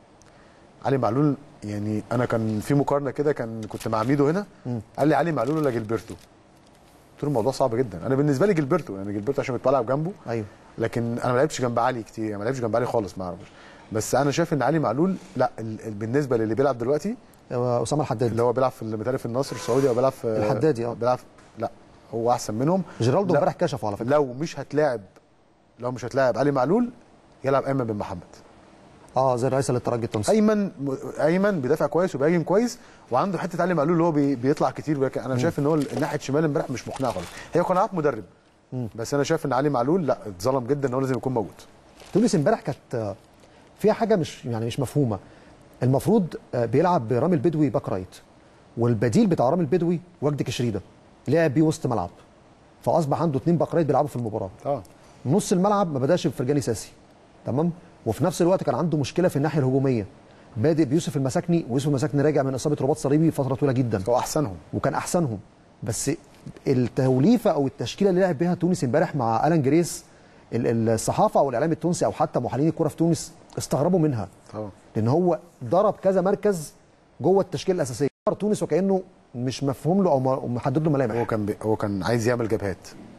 علي معلول يعني انا كان في مقارنه كده كان كنت مع ميدو هنا قال لي علي معلول ولا جilberto قلت له الموضوع صعب جدا انا بالنسبه لي جilberto يعني جilberto عشان كنت بلعب جنبه ايوه لكن انا ما لعبتش جنب علي كتير يعني ما لعبتش جنب علي خالص ما اعرفش بس انا شايف ان علي معلول لا ال- ال- بالنسبه للي بيلعب دلوقتي آه، اسامه الحداد اللي هو بيلعب في متهيألي في النصر السعودي او بيلعب في الحدادي، اه. بيلعب لا هو احسن منهم جيرالدو لا. امبارح كشفوا على فكره لو مش هتلاعب لو مش هتلاعب علي معلول يلعب ايمن بن محمد اه زي الرئيس للترجي التونسي ايمن ايمن بيدافع كويس وبيهاجم كويس وعنده حته علي معلول اللي هو بي بيطلع كتير ولكن انا شايف ان هو ناحيه شمال امبارح مش مقنعه خالص هي قناعات مدرب بس انا شايف ان علي معلول لا اتظلم جدا ان هو لازم يكون موجود تونس امبارح كانت آه، فيها حاجه مش يعني مش مفهومه المفروض آه، بيلعب برامي البدوي باك رايت والبديل بتاع رامي البدوي وجدي كشريده لعب بيه وسط ملعب فاصبح عنده اثنين باك رايت بيلعبوا في المباراه اه نص الملعب ما بداش بفرجاني ساسي تمام وفي نفس الوقت كان عنده مشكله في الناحيه الهجوميه بادئ بيوسف المساكني ويوسف المساكني راجع من اصابه رباط صليبي فتره طويله جدا هو احسنهم وكان احسنهم بس التوليفه او التشكيله اللي لعب بيها تونس امبارح مع الان جريس ال- الصحافه او الاعلام التونسي او حتى محللين الكره في تونس استغربوا منها اه لان هو ضرب كذا مركز جوه التشكيله الاساسيه تونس وكانه مش مفهوم له او م- محدد له ملامح هو كان بي هو كان عايز يعمل جبهات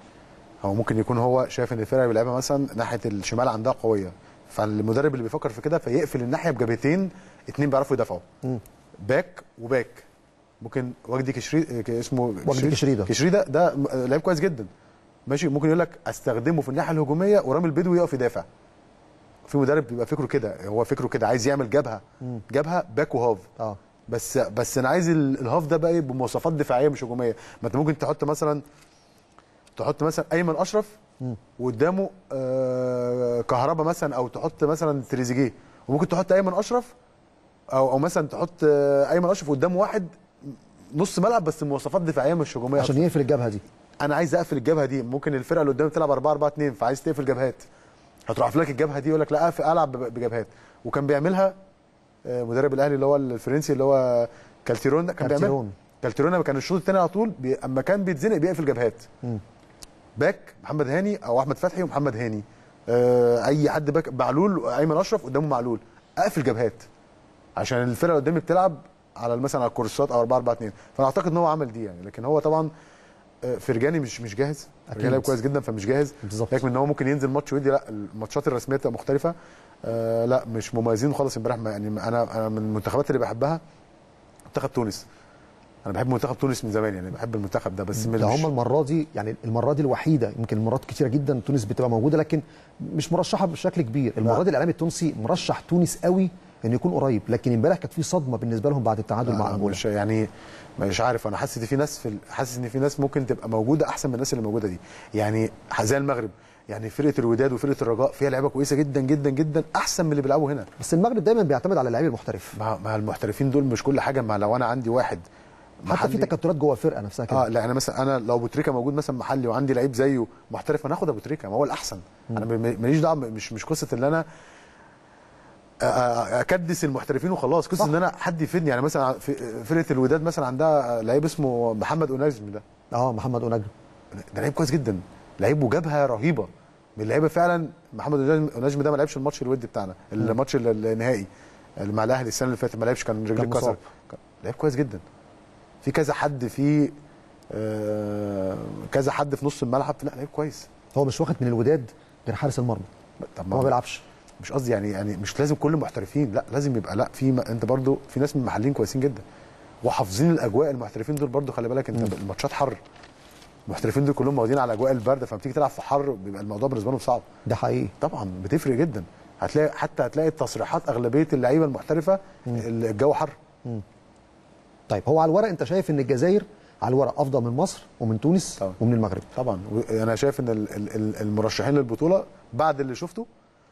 هو ممكن يكون هو شايف ان الفرقه اللي بيلعبها مثلا ناحيه الشمال عندها قويه فالمدرب اللي بيفكر في كده فيقفل الناحيه بجبهتين اتنين بيعرفوا يدافعوا باك وباك ممكن وجدي كشري اسمه وجدي كشريدة. كشريده ده م- لعيب كويس جدا ماشي ممكن يقول لك استخدمه في الناحيه الهجوميه ورامي البدوي يقف يدافع في مدرب بيبقى فكره كده هو فكره كده عايز يعمل جبهه جبهه باك وهاف اه بس بس انا عايز ال- الهاف ده بقى ايه بمواصفات دفاعيه مش هجوميه ما انت ممكن تحط مثلا تحط مثلا ايمن اشرف وقدامه آه كهربا مثلا او تحط مثلا تريزيجيه وممكن تحط ايمن اشرف او او مثلا تحط آه ايمن اشرف قدامه واحد نص ملعب بس مواصفات دفاعيه مش هجوميه عشان يقفل الجبهه دي انا عايز اقفل الجبهه دي ممكن الفرقه اللي قدامي تلعب 4 4 2 فعايز تقفل جبهات هتروح قافل لك الجبهه دي يقول لك لا أقفل- العب ب- بجبهات وكان بيعملها آه، مدرب الاهلي اللي هو الفرنسي اللي هو كالتيرون ده كان بيعمل كالتيرون. كالتيرون لما كان الشوط الثاني على طول بي... اما كان بيتزنق بيقفل جبهات باك محمد هاني او احمد فتحي ومحمد هاني آه اي حد باك معلول ايمن اشرف قدامه معلول اقفل جبهات عشان الفرقه اللي قدامي بتلعب على مثلا على الكورسات او 4 4 2 فانا اعتقد ان هو عمل دي يعني لكن هو طبعا آه، فرجاني مش مش جاهز فرجاني لعب كويس جدا فمش جاهز بالظبط. لكن ان هو ممكن ينزل ماتش ودي لا الماتشات الرسميه بتبقى مختلفه آه لا مش مميزين خالص امبارح ما- يعني انا انا من المنتخبات اللي بحبها منتخب تونس انا بحب منتخب تونس من زمان يعني بحب المنتخب ده بس ده مش هم المره دي يعني المره دي الوحيده يمكن مرات كتيره جدا تونس بتبقى موجوده لكن مش مرشحه بشكل كبير المره دي الاعلام التونسي مرشح تونس قوي انه يكون قريب لكن امبارح كانت في صدمه بالنسبه لهم بعد التعادل مع أنا انجولا مش يعني مش عارف انا حاسس ان في ناس في ال- حاسس ان في ناس ممكن تبقى موجوده احسن من الناس اللي موجوده دي يعني زي المغرب يعني فرقه الوداد وفرقه الرجاء فيها لعيبه كويسه جدا جدا جدا احسن من اللي بيلعبوا هنا بس المغرب دايما بيعتمد على اللعيب المحترف مع, مع المحترفين دول مش كل حاجه مع لو انا عندي واحد حتى في محلي- تكتلات جوه الفرقه نفسها كده اه لا انا مثلا انا لو ابو تريكه موجود مثلا محلي وعندي لعيب زيه محترف انا هاخد ابو تريكه ما هو الاحسن انا م- ماليش دعوه مش مش قصه ان انا أ- أ- اكدس المحترفين وخلاص قصه ان انا حد يفيدني يعني مثلا في- فرقه الوداد مثلا عندها لعيب اسمه محمد اوناجم ده اه محمد اوناجم ده لعيب كويس جدا لعيب وجبهه رهيبه من اللعيبه فعلا محمد أوناجم- اوناجم ده ما لعبش الماتش الودي بتاعنا الماتش ال- النهائي اللي مع الاهلي السنه اللي فاتت ما لعبش كان رجليه كان اتكسر مصاب. كان- لعيب كويس جدا في كذا حد في آه، كذا حد في نص الملعب لا لعيب كويس هو مش واخد من الوداد غير حارس المرمى طب هو ما بيلعبش مش قصدي يعني يعني مش لازم كل محترفين لا لازم يبقى لا في م- انت برضو في ناس من المحليين كويسين جدا وحافظين الاجواء المحترفين دول برضو خلي بالك انت الماتشات حر المحترفين دول كلهم واخدين على الاجواء البارده فلما تيجي تلعب في حر بيبقى الموضوع بالنسبه لهم صعب ده حقيقي طبعا بتفرق جدا هتلاقي حتى هتلاقي التصريحات اغلبيه اللعيبه المحترفه الجو حر طيب هو على الورق انت شايف ان الجزائر على الورق افضل من مصر ومن تونس طبعا. ومن المغرب طبعا و- انا شايف ان ال- ال- ال- المرشحين للبطوله بعد اللي شفته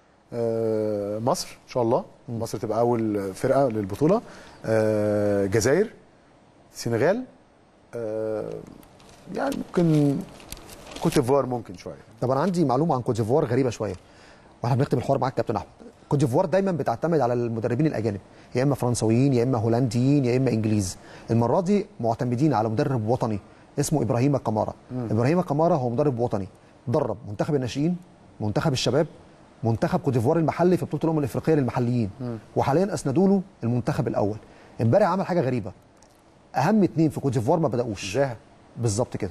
آه، مصر ان شاء الله مصر تبقى اول فرقه للبطوله آه، جزائر سنغال آه، يعني ممكن كوت ديفوار ممكن شويه طب انا عندي معلومه عن كوت ديفوار غريبه شويه واحنا بنختم الحوار معاك كابتن احمد كوت ديفوار دايما بتعتمد على المدربين الاجانب يا اما فرنسويين يا اما هولنديين يا اما انجليز المره دي معتمدين على مدرب وطني اسمه ابراهيم كمارا ابراهيم كمارا هو مدرب وطني درب منتخب الناشئين منتخب الشباب منتخب كوت ديفوار المحلي في بطوله الامم الافريقيه للمحليين وحاليا اسندوا له المنتخب الاول امبارح عمل حاجه غريبه اهم اتنين في كوت ديفوار ما بداوش زاهة بالظبط كده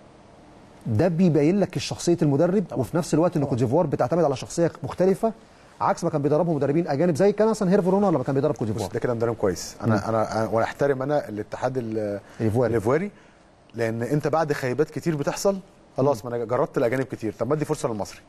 ده بيبين لك شخصيه المدرب وفي نفس الوقت ان كوت ديفوار بتعتمد على شخصيه مختلفه عكس ما كان بيدربهم مدربين اجانب زي كان مثلا هيرفي رونا لما كان بيدرب كوت بص ديفوار ده كده مدرب كويس انا انا أنا- وانا احترم انا الاتحاد ال- الإيفواري. الايفواري لان انت بعد خيبات كتير بتحصل خلاص ما انا جربت الاجانب كتير طب ما ادي فرصه للمصري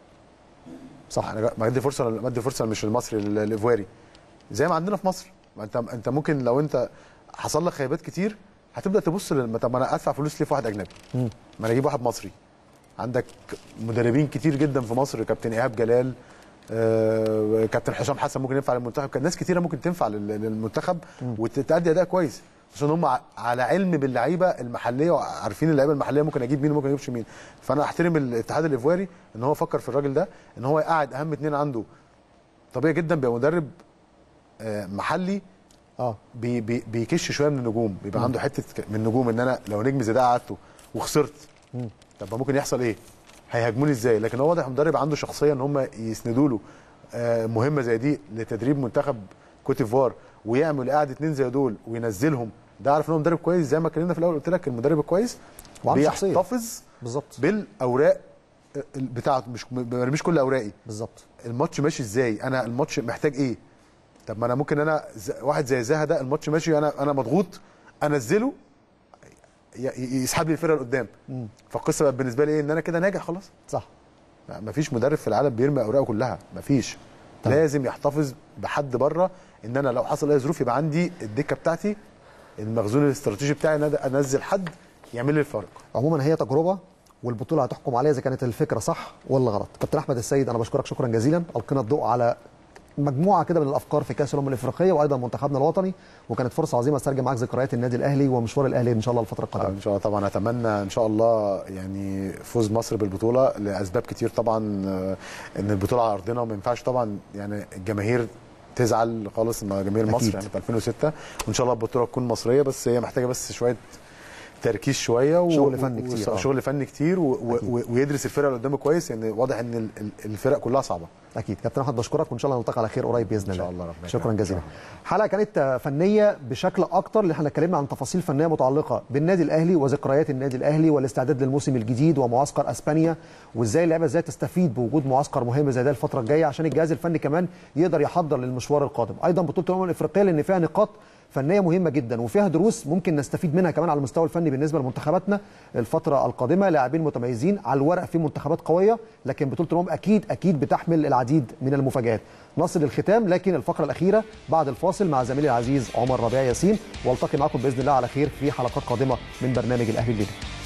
صح انا ما ادي فرصه ما ادي فرصه مش للمصري لل- الايفواري زي ما عندنا في مصر ما انت انت ممكن لو انت حصل لك خيبات كتير هتبدا تبص لل... طب ما انا ادفع فلوس ليه في واحد اجنبي ما انا اجيب واحد مصري عندك مدربين كتير جدا في مصر كابتن ايهاب جلال آه، كابتن حسام حسن ممكن ينفع للمنتخب كان ناس كتيره ممكن تنفع لل- للمنتخب وتأدي اداء كويس عشان هم ع- على علم باللعيبه المحليه وعارفين اللعيبه المحليه ممكن اجيب مين وممكن اجيبش مين فانا احترم الاتحاد الايفواري ان هو فكر في الراجل ده ان هو يقعد اهم اتنين عنده طبيعي جدا بيبقى مدرب آه، محلي اه بي بي بيكش شويه من النجوم بيبقى عنده حته ك- من النجوم ان انا لو نجم زي ده قعدته وخسرت طب ما ممكن يحصل ايه؟ هيهاجموني ازاي؟ لكن هو واضح مدرب عنده شخصيه ان هم يسندوا له آه، مهمه زي دي لتدريب منتخب كوت ديفوار ويعمل قاعد اتنين زي دول وينزلهم ده عارف ان هو مدرب كويس زي ما اتكلمنا في الاول قلت لك المدرب الكويس وعنده شخصية. بيحتفظ بالظبط بالاوراق آه، بتاعته مش ما برميش كل اوراقي بالظبط الماتش ماشي ازاي انا الماتش محتاج ايه طب ما انا ممكن انا ز... واحد زي زها ده الماتش ماشي انا انا مضغوط انزله ي... ي- يسحب لي الفرقه لقدام فالقصه بقت بالنسبه لي ايه ان انا كده ناجح خلاص صح ما- مفيش مدرب في العالم بيرمي اوراقه كلها مفيش تمام. لازم يحتفظ بحد بره ان انا لو حصل اي ظروف يبقى عندي الدكه بتاعتي المخزون الاستراتيجي بتاعي ان أنا انزل حد يعمل لي الفرق عموما هي تجربه والبطوله هتحكم عليها اذا كانت الفكره صح ولا غلط كابتن احمد السيد انا بشكرك شكرا جزيلا القينا الضوء على مجموعه كده من الافكار في كاس الامم الافريقيه وايضا منتخبنا الوطني وكانت فرصه عظيمه استرجع معاك ذكريات النادي الاهلي ومشوار الاهلي ان شاء الله الفتره آه، القادمه ان شاء الله طبعا اتمنى ان شاء الله يعني فوز مصر بالبطوله لاسباب كتير طبعا آه، ان البطوله على ارضنا وما ينفعش طبعا يعني الجماهير تزعل خالص مع جماهير مصر أكيد. يعني في 2006 وان شاء الله البطوله تكون مصريه بس هي محتاجه بس شويه تركيز شويه و- شغل فني كتير، آه. شغل فني كتير و... و... أكيد. و... ويدرس الفرقه اللي قدامه كويس يعني واضح ان ال- ال- الفرق كلها صعبه اكيد كابتن احمد بشكرك وان شاء الله نلتقي على خير قريب باذن الله إن شاء الله ربنا شكرا يكرمك. جزيلا حلقه كانت فنيه بشكل اكتر اللي احنا اتكلمنا عن تفاصيل فنيه متعلقه بالنادي الاهلي وذكريات النادي الاهلي والاستعداد للموسم الجديد ومعسكر اسبانيا وازاي اللعيبه ازاي تستفيد بوجود معسكر مهم زي ده الفتره الجايه عشان الجهاز الفني كمان يقدر يحضر للمشوار القادم ايضا بطوله الامم الافريقيه لان فيها نقاط فنيه مهمه جدا وفيها دروس ممكن نستفيد منها كمان على المستوى الفني بالنسبه لمنتخباتنا الفتره القادمه لاعبين متميزين على الورق في منتخبات قويه لكن بطوله الامم اكيد اكيد بتحمل العديد من المفاجات نصل للختام لكن الفقره الاخيره بعد الفاصل مع زميلي العزيز عمر ربيع ياسين والتقي معكم باذن الله على خير في حلقات قادمه من برنامج الاهلي الليله